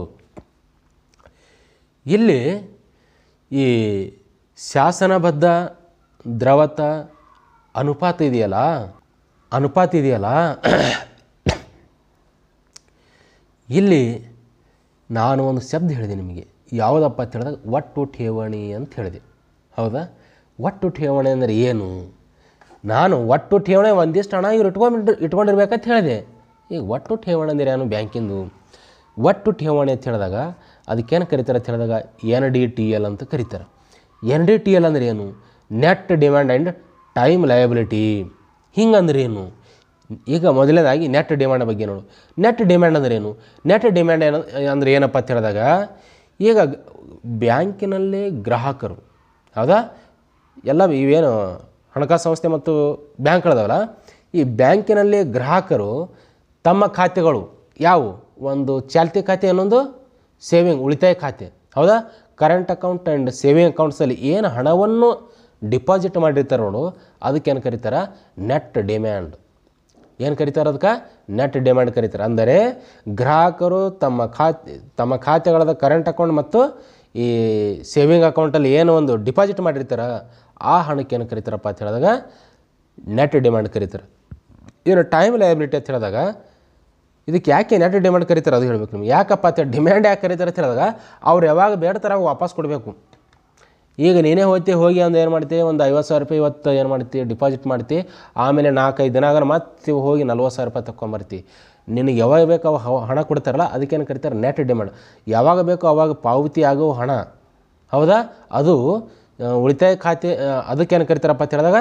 ಇಲ್ಲಿ ಈ ಶಾಸನಬದ್ಧ ದ್ರವತ ಅನುಪಾತ ಇದೆಯಲ್ಲ ಅನುಪಾತ ಇದೆಯಲ್ಲ ಇಲ್ಲಿ ನಾನು ಒಂದು ಶಬ್ದ ಹೇಳಿದೆ ನಿಮಗೆ ಯಾವುದಪ್ಪ ಅಂತ ಹೇಳಿದಾಗ ಒಟ್ಟು ಠೇವಣಿ ಅಂತ ಹೇಳಿದೆ ಹೌದಾ ಒಟ್ಟು ಠೇವಣಿ ಅಂದರೆ ಏನು ನಾನು ಒಟ್ಟು ಠೇವಣಿ ಒಂದಿಷ್ಟು ಹಣ ಇವ್ರು ಇಟ್ಕೊಂಡು ಇಟ್ಕೊಂಡಿರ್ಬೇಕಂತ ಹೇಳಿದೆ ಈಗ ಒಟ್ಟು ಠೇವಣಿ ಅಂದರೆ ಏನು ಬ್ಯಾಂಕಿಂದು ಒಟ್ಟು ಠೇವಣಿ ಅಂತ ಹೇಳಿದಾಗ ಅದಕ್ಕೇನು ಕರೀತಾರೆ ಅಂತ ಹೇಳಿದಾಗ ಎನ್ ಡಿ ಟಿ ಎಲ್ ಅಂತ ಕರೀತಾರೆ ಎನ್ ಡಿ ಟಿ ಎಲ್ ಅಂದರೆ ಏನು net demand and time liability ಹಿಂಗಂದ್ರೆ ಏನು ಈಗ ಮೊದಲನೇದಾಗಿ ನೆಟ್ ಡಿಮ್ಯಾಂಡ್ ಬಗ್ಗೆ ನೋಡು ನೆಟ್ ಡಿಮ್ಯಾಂಡ್ ಅಂದ್ರೆ ಏನು ನೆಟ್ ಡಿಮ್ಯಾಂಡ್ ಏನು ಅಂದರೆ ಏನಪ್ಪ ಅಂತ ಹೇಳಿದಾಗ ಈಗ ಬ್ಯಾಂಕಿನಲ್ಲಿ ಗ್ರಾಹಕರು ಹೌದಾ ಎಲ್ಲ ಇವೇನು ಹಣಕಾಸು ಸಂಸ್ಥೆ ಮತ್ತು ಬ್ಯಾಂಕ್ಗಳದಾವಲ್ಲ ಈ ಬ್ಯಾಂಕಿನಲ್ಲಿ ಗ್ರಾಹಕರು ತಮ್ಮ ಖಾತೆಗಳು ಯಾವುವು ಒಂದು ಚಾಲ್ತಿ ಖಾತೆ ಅನ್ನೊಂದು ಸೇವಿಂಗ್ ಉಳಿತಾಯ ಖಾತೆ ಹೌದಾ ಕರೆಂಟ್ ಅಕೌಂಟ್ ಆ್ಯಂಡ್ ಸೇವಿಂಗ್ ಅಕೌಂಟ್ಸಲ್ಲಿ ಏನು ಹಣವನ್ನು ಡಿಪಾಸಿಟ್ ಮಾಡಿರ್ತಾರೆ ನೋಡು ಅದಕ್ಕೇನು ಕರೀತಾರೆ ನೆಟ್ ಡಿಮ್ಯಾಂಡ್ ಏನು ಕರೀತಾರೆ ಅದಕ್ಕೆ ನೆಟ್ ಡಿಮ್ಯಾಂಡ್ ಕರೀತಾರೆ ಅಂದರೆ ಗ್ರಾಹಕರು ತಮ್ಮ ಖಾತೆ ತಮ್ಮ ಖಾತೆಗಳಾದ ಕರೆಂಟ್ ಅಕೌಂಟ್ ಮತ್ತು ಈ ಸೇವಿಂಗ್ ಅಕೌಂಟಲ್ಲಿ ಏನು ಒಂದು ಡಿಪಾಸಿಟ್ ಮಾಡಿರ್ತಾರ ಆ ಹಣಕ್ಕೆ ಏನು ಕರೀತಾರಪ್ಪ ಅಂತ ಹೇಳಿದಾಗ ನೆಟ್ ಡಿಮ್ಯಾಂಡ್ ಕರೀತಾರೆ ಇನ್ನು ಟೈಮ್ ಲಯಬಿಲಿಟಿ ಅಂತ ಹೇಳಿದಾಗ ಇದಕ್ಕೆ ಯಾಕೆ ನೆಟ್ ಡಿಮ್ಯಾಂಡ್ ಕರೀತಾರೆ ಅದು ಹೇಳ್ಬೇಕು ನಿಮ್ಗೆ ಯಾಕಪ್ಪ ಅಂತ ಡಿಮ್ಯಾಂಡ್ ಯಾಕೆ ಕರೀತಾರೆ ಅಂತ ಹೇಳಿದಾಗ ಅವ್ರು ಯಾವಾಗ ಬೇಡ್ತಾರೆ ಅವಾಗ ವಾಪಸ್ ಕೊಡಬೇಕು ಈಗ ನೀನೇ ಹೋಗ್ತಿ ಹೋಗಿ ಒಂದು ಏನು ಮಾಡ್ತಿ ಒಂದು ಐವತ್ತು ಸಾವಿರ ರೂಪಾಯಿ ಇವತ್ತು ಏನು ಮಾಡ್ತಿ ಡಿಪಾಸಿಟ್ ಮಾಡ್ತಿ ಆಮೇಲೆ ನಾಲ್ಕೈದು ದಿನ ಆಗ ಮತ್ತೆ ಹೋಗಿ ನಲ್ವತ್ತು ಸಾವಿರ ರೂಪಾಯಿ ತಗೊಂಬರ್ತಿ ನಿನಗೆ ಯಾವಾಗ ಬೇಕು ಅವಾಗ ಹ- ಹಣ ಕೊಡ್ತಾರಲ್ಲ ಅದಕ್ಕೇನು ಕರೀತಾರೆ ನೆಟ್ ಡಿಮ್ಯಾಂಡ್ ಯಾವಾಗ ಬೇಕೋ ಅವಾಗ ಪಾವತಿ ಆಗೋ ಹಣ ಹೌದಾ ಅದು ಆ, ಉಳಿತಾಯ ಖಾತೆ ಆ, ಅದಕ್ಕೇನು ಕರಿತಾರಪ್ಪ ಅಂತ ಹೇಳಿದಾಗ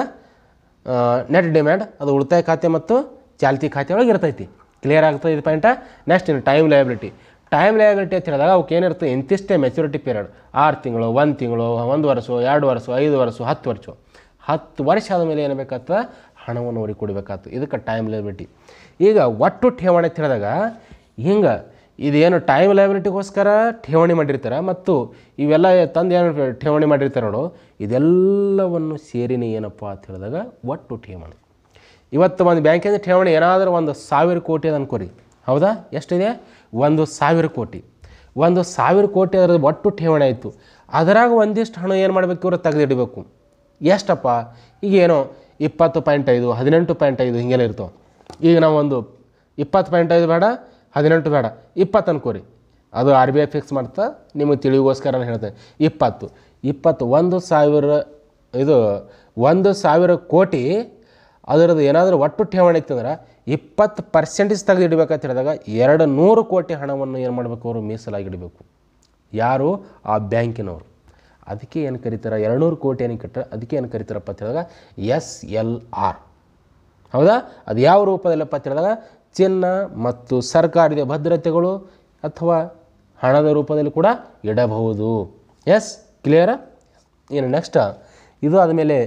ನೆಟ್ ಡಿಮ್ಯಾಂಡ್ ಅದು ಉಳಿತಾಯ ಖಾತೆ ಮತ್ತು ಚಾಲ್ತಿ ಖಾತೆ ಒಳಗೆ ಇರ್ತೈತಿ ಕ್ಲಿಯರ್ ಆಗ್ತದೆ ಇದು ಪಾಯಿಂಟ ನೆಕ್ಸ್ಟ್ ಇನ್ನು ಟೈಮ್ ಲಯಬಿಲಿಟಿ ಟೈಮ್ ಲಯಬಿಲಿಟಿ ಅಂತ ಹೇಳಿದಾಗ ಅವಕ್ಕೆ ಏನಿರುತ್ತೆ ಇಂತಿಷ್ಟೇ ಮೆಚುರಿಟಿ ಪೀರಿಯಡ್ ಆರು ತಿಂಗಳು ಒಂದು ತಿಂಗಳು ಒಂದು ವರ್ಷ ಎರಡು ವರ್ಷ ಐದು ವರ್ಷ ಹತ್ತು ವರ್ಷ ಹತ್ತು ವರ್ಷ ಆದಮೇಲೆ ಏನು ಬೇಕಾಗ್ತದೆ ಹಣವನ್ನು ಅವ್ರಿಗೆ ಕೊಡಬೇಕಾಗ್ತದೆ ಇದಕ್ಕೆ ಟೈಮ್ ಲಯಬಿಲಿಟಿ ಈಗ ಒಟ್ಟು ಠೇವಣಿ ಅಂತ ಹೇಳಿದಾಗ ಹಿಂಗೆ ಇದೇನು ಟೈಮ್ ಲಯಬಿಲಿಟಿಗೋಸ್ಕರ ಠೇವಣಿ ಮಾಡಿರ್ತಾರೆ ಮತ್ತು ಇವೆಲ್ಲ ತಂದು ಏನು ಠೇವಣಿ ಮಾಡಿರ್ತಾರೆ ನೋಡು ಇದೆಲ್ಲವನ್ನು ಸೇರಿನೇ ಏನಪ್ಪ ಅಂತ ಹೇಳಿದಾಗ ಒಟ್ಟು ಠೇವಣಿ ಇವತ್ತು ಒಂದು ಬ್ಯಾಂಕಿಂದ ಠೇವಣಿ ಏನಾದರೂ ಒಂದು ಸಾವಿರ ಕೋಟಿ ಅದ ಅನ್ಕೋರಿ ಹೌದಾ ಎಷ್ಟಿದೆ ಒಂದು ಸಾವಿರ ಕೋಟಿ ಒಂದು ಸಾವಿರ ಕೋಟಿ ಅದರ ಒಟ್ಟು ಠೇವಣಿ ಆಯಿತು ಅದರಾಗ ಒಂದಿಷ್ಟು ಹಣ ಏನು ಮಾಡಬೇಕು ಇವರು ತೆಗೆದಿಡಬೇಕು ಎಷ್ಟಪ್ಪ ಈಗ ಏನೋ ಇಪ್ಪತ್ತು ಪಾಯಿಂಟ್ ಐದು ಹದಿನೆಂಟು ಪಾಯಿಂಟ್ ಐದು ಹಿಂಗೆಲ್ಲ ಇರ್ತಾವೆ ಈಗ ನಾವು ಒಂದು ಇಪ್ಪತ್ತು ಪಾಯಿಂಟ್ ಐದು ಬೇಡ ಹದಿನೆಂಟು ಬೇಡ ಇಪ್ಪತ್ತು ಅನ್ಕೋರಿ ಅದು ಆರ್ ಬಿ ಐ ಫಿಕ್ಸ್ ಮಾಡ್ತಾ ನಿಮಗೆ ತಿಳಿಗೋಸ್ಕರ ನಾನು ಹೇಳ್ತೇನೆ ಇಪ್ಪತ್ತು ಇಪ್ಪತ್ತು ಒಂದು ಸಾವಿರ ಇದು ಒಂದು ಸಾವಿರ ಕೋಟಿ ಅದರದ್ದು ಏನಾದರೂ ಒಟ್ಟು ಠೇವಣಿ ಇತ್ತಂದ್ರೆ ಇಪ್ಪತ್ತು ಪರ್ಸೆಂಟೇಜ್ ತೆಗೆದು ಇಡಬೇಕಂತ ಹೇಳಿದಾಗ ಎರಡು ನೂರು ಕೋಟಿ ಹಣವನ್ನು ಏನು ಮಾಡಬೇಕು ಅವರು ಮೀಸಲಾಗಿ ಇಡಬೇಕು ಯಾರು ಆ ಬ್ಯಾಂಕಿನವರು ಅದಕ್ಕೆ ಏನು ಕರೀತಾರೆ ಎರಡುನೂರು ಕೋಟಿ ಏನಕ್ಕೆ ಕಟ್ಟ ಅದಕ್ಕೆ ಏನು ಕರೀತಾರಪ್ಪ ಅಂತ ಹೇಳಿದಾಗ ಎಸ್ ಎಲ್ ಆರ್ ಹೌದಾ ಅದು ಯಾವ ರೂಪದಲ್ಲಪ್ಪ ಅಂತ ಹೇಳಿದಾಗ ಚಿನ್ನ ಮತ್ತು ಸರ್ಕಾರದ ಭದ್ರತೆಗಳು ಅಥವಾ ಹಣದ ರೂಪದಲ್ಲಿ ಕೂಡ ಇಡಬಹುದು ಎಸ್ ಕ್ಲಿಯರ ಇನ್ನು ನೆಕ್ಸ್ಟ್ ಇದು ಆದಮೇಲೆ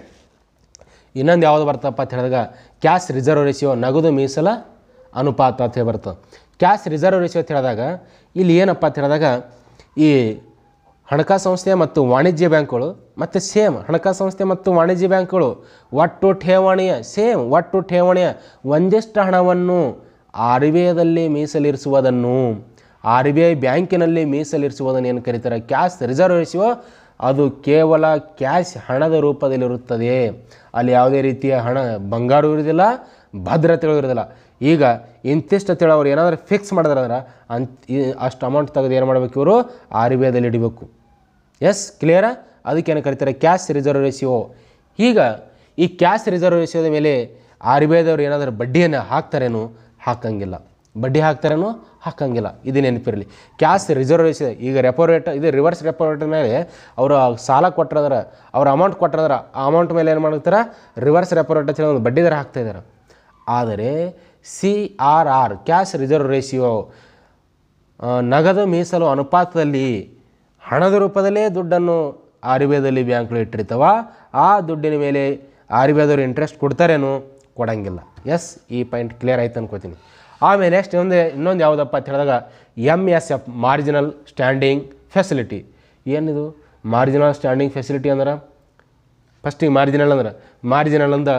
ಇನ್ನೊಂದು ಯಾವುದು ಬರ್ತಪ್ಪ ಅಂತ ಹೇಳಿದಾಗ ಕ್ಯಾಶ್ ರಿಸರ್ವ್ ರೇಷಿಯೋ ನಗದು ಮೀಸಲ ಅನುಪಾತ ಅಂತ ಹೇಳಿ ಬರ್ತದೆ ಕ್ಯಾಶ್ ರಿಸರ್ವ್ ರೇಷಿಯೋ ಅಂತ ಹೇಳಿದಾಗ ಇಲ್ಲಿ ಏನಪ್ಪ ಅಂತ ಹೇಳಿದಾಗ ಈ ಹಣಕಾಸು ಸಂಸ್ಥೆ ಮತ್ತು ವಾಣಿಜ್ಯ ಬ್ಯಾಂಕ್ಗಳು ಮತ್ತು ಸೇಮ್ ಹಣಕಾಸು ಸಂಸ್ಥೆ ಮತ್ತು ವಾಣಿಜ್ಯ ಬ್ಯಾಂಕ್ಗಳು ಒಟ್ಟು ಠೇವಣಿಯ ಸೇಮ್ ಒಟ್ಟು ಠೇವಣಿಯ ಒಂದಿಷ್ಟು ಹಣವನ್ನು ಆರ್ವೇದಲ್ಲಿ ಮೀಸಲಿರಿಸುವುದನ್ನು ಆರ್ ಬಿ ಐ ಬ್ಯಾಂಕಿನಲ್ಲಿ ಮೀಸಲಿರಿಸುವುದನ್ನು ಏನು ಕರೀತಾರೆ ಕ್ಯಾಶ್ ರಿಸರ್ವ್ ರೇಷಿಯೋ ಅದು ಕೇವಲ ಕ್ಯಾಶ್ ಹಣದ ರೂಪದಲ್ಲಿರುತ್ತದೆ ಅಲ್ಲಿ ಯಾವುದೇ ರೀತಿಯ ಹಣ ಬಂಗಾರ ಇರೋದಿಲ್ಲ ಭದ್ರತೆಗಳು ಇರೋದಿಲ್ಲ ಈಗ ಇಂತಿಷ್ಟು ಅಂತೇಳಿ ಅವ್ರು ಏನಾದರೂ ಫಿಕ್ಸ್ ಮಾಡಿದ್ರಂದ್ರೆ ಅಂತ ಈ- ಅಷ್ಟು ಅಮೌಂಟ್ ತೆಗೆದು ಏನು ಮಾಡಬೇಕು ಇವರು ಆರ್ ಬಿ ಐದಲ್ಲಿ ಇಡಬೇಕು ಎಸ್ ಕ್ಲಿಯರಾ ಅದಕ್ಕೇನು ಕರೀತಾರೆ ಕ್ಯಾಶ್ ರಿಸರ್ವ್ ರೇಷಿಯೋ ಈಗ ಈ ಕ್ಯಾಶ್ ರಿಸರ್ವ್ ರೇಷಿಯೋದ ಮೇಲೆ ಆರ್ ಬಿ ಐದವ್ರು ಏನಾದರೂ ಬಡ್ಡಿಯನ್ನು ಹಾಕ್ತಾರೇನು ಹಾಕಂಗಿಲ್ಲ ಬಡ್ಡಿ ಹಾಕ್ತಾರೇನು ಹಾಕಂಗಿಲ್ಲ ಇದು ನೆನಪಿರಲಿ ಕ್ಯಾಶ್ ರಿಸರ್ವ್ ರೇಷಿಯೋ ಈಗ ರೆಪೋ ರೇಟ್ ಇದು ರಿವರ್ಸ್ ರೆಪೋ ರೇಟ್ ಮೇಲೆ ಅವರು ಸಾಲ ಕೊಟ್ಟರಂದ್ರೆ ಅವ್ರ ಅಮೌಂಟ್ ಕೊಟ್ಟರಂದ್ರೆ ಆ ಅಮೌಂಟ್ ಮೇಲೆ ಏನು ಮಾಡ್ತಾರೆ ರಿವರ್ಸ್ ರೆಪೋ ರೇಟ್ ಅಂತ ಹೇಳಿ ಒಂದು ಬಡ್ಡಿ ದರ ಹಾಕ್ತಾ ಇದ್ದಾರೆ ಆದರೆ C R R cash reserve ratio ಆ, ನಗದು ಮೀಸಲು ಅನುಪಾತದಲ್ಲಿ ಹಣದ ರೂಪದಲ್ಲೇ ದುಡ್ಡನ್ನು ಆರ್ ಬಿ ಐದಲ್ಲಿ ಬ್ಯಾಂಕ್ಗಳು ಇಟ್ಟಿರ್ತಾವ ಆ ದುಡ್ಡಿನ ಮೇಲೆ ಆರ್ ಬಿ ಐದವ್ರು ಇಂಟ್ರೆಸ್ಟ್ ಕೊಡ್ತಾರೇನು ಕೊಡಂಗಿಲ್ಲ ಎಸ್ ಈ ಪಾಯಿಂಟ್ ಕ್ಲಿಯರ್ ಆಯ್ತು ಅನ್ಕೋತೀನಿ ಆಮೇಲೆ ನೆಕ್ಸ್ಟ್ ಇನ್ನೊಂದು ಇನ್ನೊಂದು ಯಾವುದಪ್ಪ ಅಂತ ಹೇಳಿದಾಗ M S F marginal standing facility ಏನಿದು ಮಾರ್ಜಿನಲ್ ಸ್ಟ್ಯಾಂಡಿಂಗ್ ಫೆಸಿಲಿಟಿ ಅಂದ್ರೆ ಫಸ್ಟಿಗೆ ಮಾರ್ಜಿನಲ್ ಅಂದ್ರೆ ಮಾರ್ಜಿನಲ್ ಅಂದ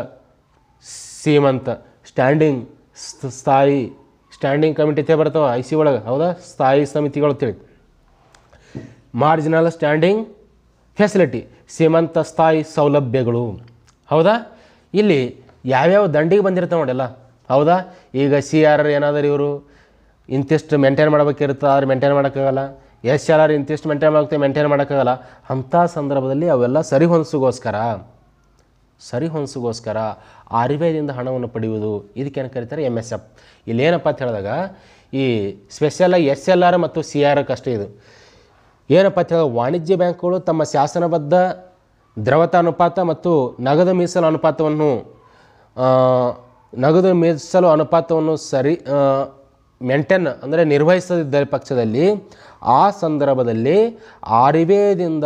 ಸೀಮಂತ ಸ್ಟ್ಯಾಂಡಿಂಗ್ ಸ್- ಸ್ಥಾಯಿ ಸ್ಟ್ಯಾಂಡಿಂಗ್ ಕಮಿಟಿ ತೇ ಬರ್ತಾವ ಐ ಸಿ ಒಳಗೆ ಹೌದಾ ಸ್ಥಾಯಿ ಸಮಿತಿಗಳು ತಿಳಿ ಮಾರ್ಜಿನಲ್ ಸ್ಟ್ಯಾಂಡಿಂಗ್ ಫೆಸಿಲಿಟಿ ಸೀಮಂತ ಸ್ಥಾಯಿ ಸೌಲಭ್ಯಗಳು ಹೌದಾ ಇಲ್ಲಿ ಯಾವ್ಯಾವ ದಂಡಿಗೆ ಬಂದಿರ್ತಾವೆ ನೋಡೆಲ್ಲ ಹೌದಾ ಈಗ ಸಿ ಆರ್ ಏನಾದರೂ ಇವರು ಇಂತಿಷ್ಟು ಮೇಂಟೈನ್ ಮಾಡ್ಬೇಕಿರುತ್ತೆ ಆದ್ರೆ ಮೇಂಟೈನ್ ಮಾಡೋಕ್ಕಾಗಲ್ಲ ಎಸ್ ಎಲ್ ಆರ್ ಇಂತಿಷ್ಟು ಮೇಂಟೈನ್ ಮಾಡೋಕ್ಕೆ ಮೇಂಟೈನ್ ಮಾಡೋಕ್ಕಾಗಲ್ಲ ಅಂಥ ಸಂದರ್ಭದಲ್ಲಿ ಅವೆಲ್ಲ ಸರಿ ಹೊಂದಿಸೋಗೋಸ್ಕರ ಸರಿ ಹೊಂದಿಸೋಗೋಸ್ಕರ ಆರ್ ಬಿ ಐದಿಂದ ಹಣವನ್ನು ಪಡೆಯುವುದು ಇದಕ್ಕೇನು ಕರೀತಾರೆ ಎಮ್ ಎಸ್ ಎಫ್ ಇಲ್ಲಿ ಏನಪ್ಪ ಅಂತ ಹೇಳಿದಾಗ ಈ ಸ್ಪೆಷಲಾಗಿ ಎಸ್ ಎಲ್ ಆರ್ ಮತ್ತು ಸಿ ಆರ್ ಅಷ್ಟೇ ಇದು ಏನಪ್ಪ ಅಂತ ಹೇಳಿದಾಗ ವಾಣಿಜ್ಯ ಬ್ಯಾಂಕ್ಗಳು ತಮ್ಮ ಶಾಸನಬದ್ಧ ದ್ರವತಾ ಅನುಪಾತ ಮತ್ತು ನಗದು ಮೀಸಲು ಅನುಪಾತವನ್ನು ಆ, ನಗದು ಮೀಸಲು ಅನುಪಾತವನ್ನು ಸರಿ ಮೆಂಟೇನ್ ಅಂದರೆ ನಿರ್ವಹಿಸದಿದ್ದ ಪಕ್ಷದಲ್ಲಿ ಆ ಸಂದರ್ಭದಲ್ಲಿ ಆರಿವೇದಿಂದ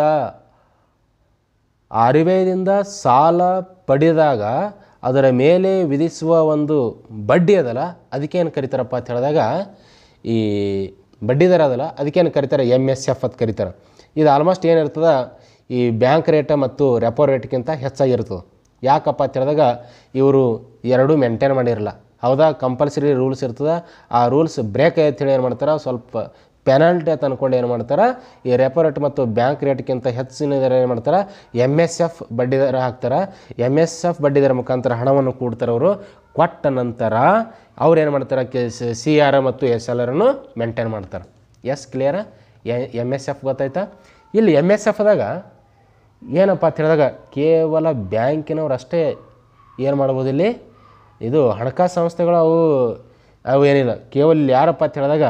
ಆರಿವೆಯಿಂದ ಸಾಲ ಪಡೆದಾಗ ಅದರ ಮೇಲೆ ವಿಧಿಸುವ ಒಂದು ಬಡ್ಡಿ ಅದಲ್ಲ ಅದಕ್ಕೇನು ಕರೀತಾರಪ್ಪ ಅಂತ ಹೇಳಿದಾಗ ಈ ಬಡ್ಡಿ ದರ ಅದಲ್ಲ ಅದಕ್ಕೇನು ಕರೀತಾರೆ ಎಮ್ ಎಸ್ ಎಫ್ ಅಂತ ಕರೀತಾರೆ ಇದು ಆಲ್ಮೋಸ್ಟ್ ಏನಿರ್ತದ ಈ ಬ್ಯಾಂಕ್ ರೇಟ ಮತ್ತು ರೆಪೋ ರೇಟ್ಗಿಂತ ಹೆಚ್ಚಾಗಿರ್ತದೆ ಯಾಕಪ್ಪ ಅಂತ ಹೇಳಿದಾಗ ಇವರು ಎರಡೂ ಮೇಂಟೈನ್ ಮಾಡಿರಲ್ಲ ಹೌದಾ ಕಂಪಲ್ಸರಿ ರೂಲ್ಸ್ ಇರ್ತದೆ ಆ ರೂಲ್ಸ್ ಬ್ರೇಕ್ ಹೇಳಿ ಏನು ಮಾಡ್ತಾರೆ ಸ್ವಲ್ಪ ಪೆನಾಲ್ಟಿ ಅಂತ ಅಂದ್ಕೊಂಡು ಏನು ಮಾಡ್ತಾರೆ ಈ ರೆಪೋ ರೇಟ್ ಮತ್ತು ಬ್ಯಾಂಕ್ ರೇಟ್ಗಿಂತ ಹೆಚ್ಚಿನ ದರ ಏನು ಮಾಡ್ತಾರೆ ಎಮ್ ಎಸ್ ಎಫ್ ಬಡ್ಡಿ ದರ ಹಾಕ್ತಾರೆ ಎಮ್ ಎಸ್ ಎಫ್ ಬಡ್ಡಿ ದರ ಮುಖಾಂತರ ಹಣವನ್ನು ಕೂಡ್ತಾರೆ ಅವರು ಕೊಟ್ಟ ನಂತರ ಅವ್ರು ಏನು ಮಾಡ್ತಾರೆ ಕೆ ಸಿ ಆರ್ ಮತ್ತು ಎಸ್ ಎಲ್ ಆರನ್ನು ಮೇಂಟೈನ್ ಮಾಡ್ತಾರೆ ಎಸ್ ಕ್ಲಿಯರ ಎಮ್ ಎಸ್ ಎಫ್ ಗೊತ್ತಾಯ್ತಾ ಇಲ್ಲಿ ಎಮ್ ಎಸ್ ಎಫ್ದಾಗ ಏನಪ್ಪ ಅಂತ ಹೇಳಿದಾಗ ಕೇವಲ ಬ್ಯಾಂಕಿನವ್ರು ಅಷ್ಟೇ ಏನು ಮಾಡ್ಬೋದು ಇಲ್ಲಿ ಇದು ಹಣಕಾಸು ಸಂಸ್ಥೆಗಳು ಅವು ಅವು ಏನಿಲ್ಲ ಕೇವಲ ಇಲ್ಲಿ ಯಾರಪ್ಪ ಅಂತ ಹೇಳಿದಾಗ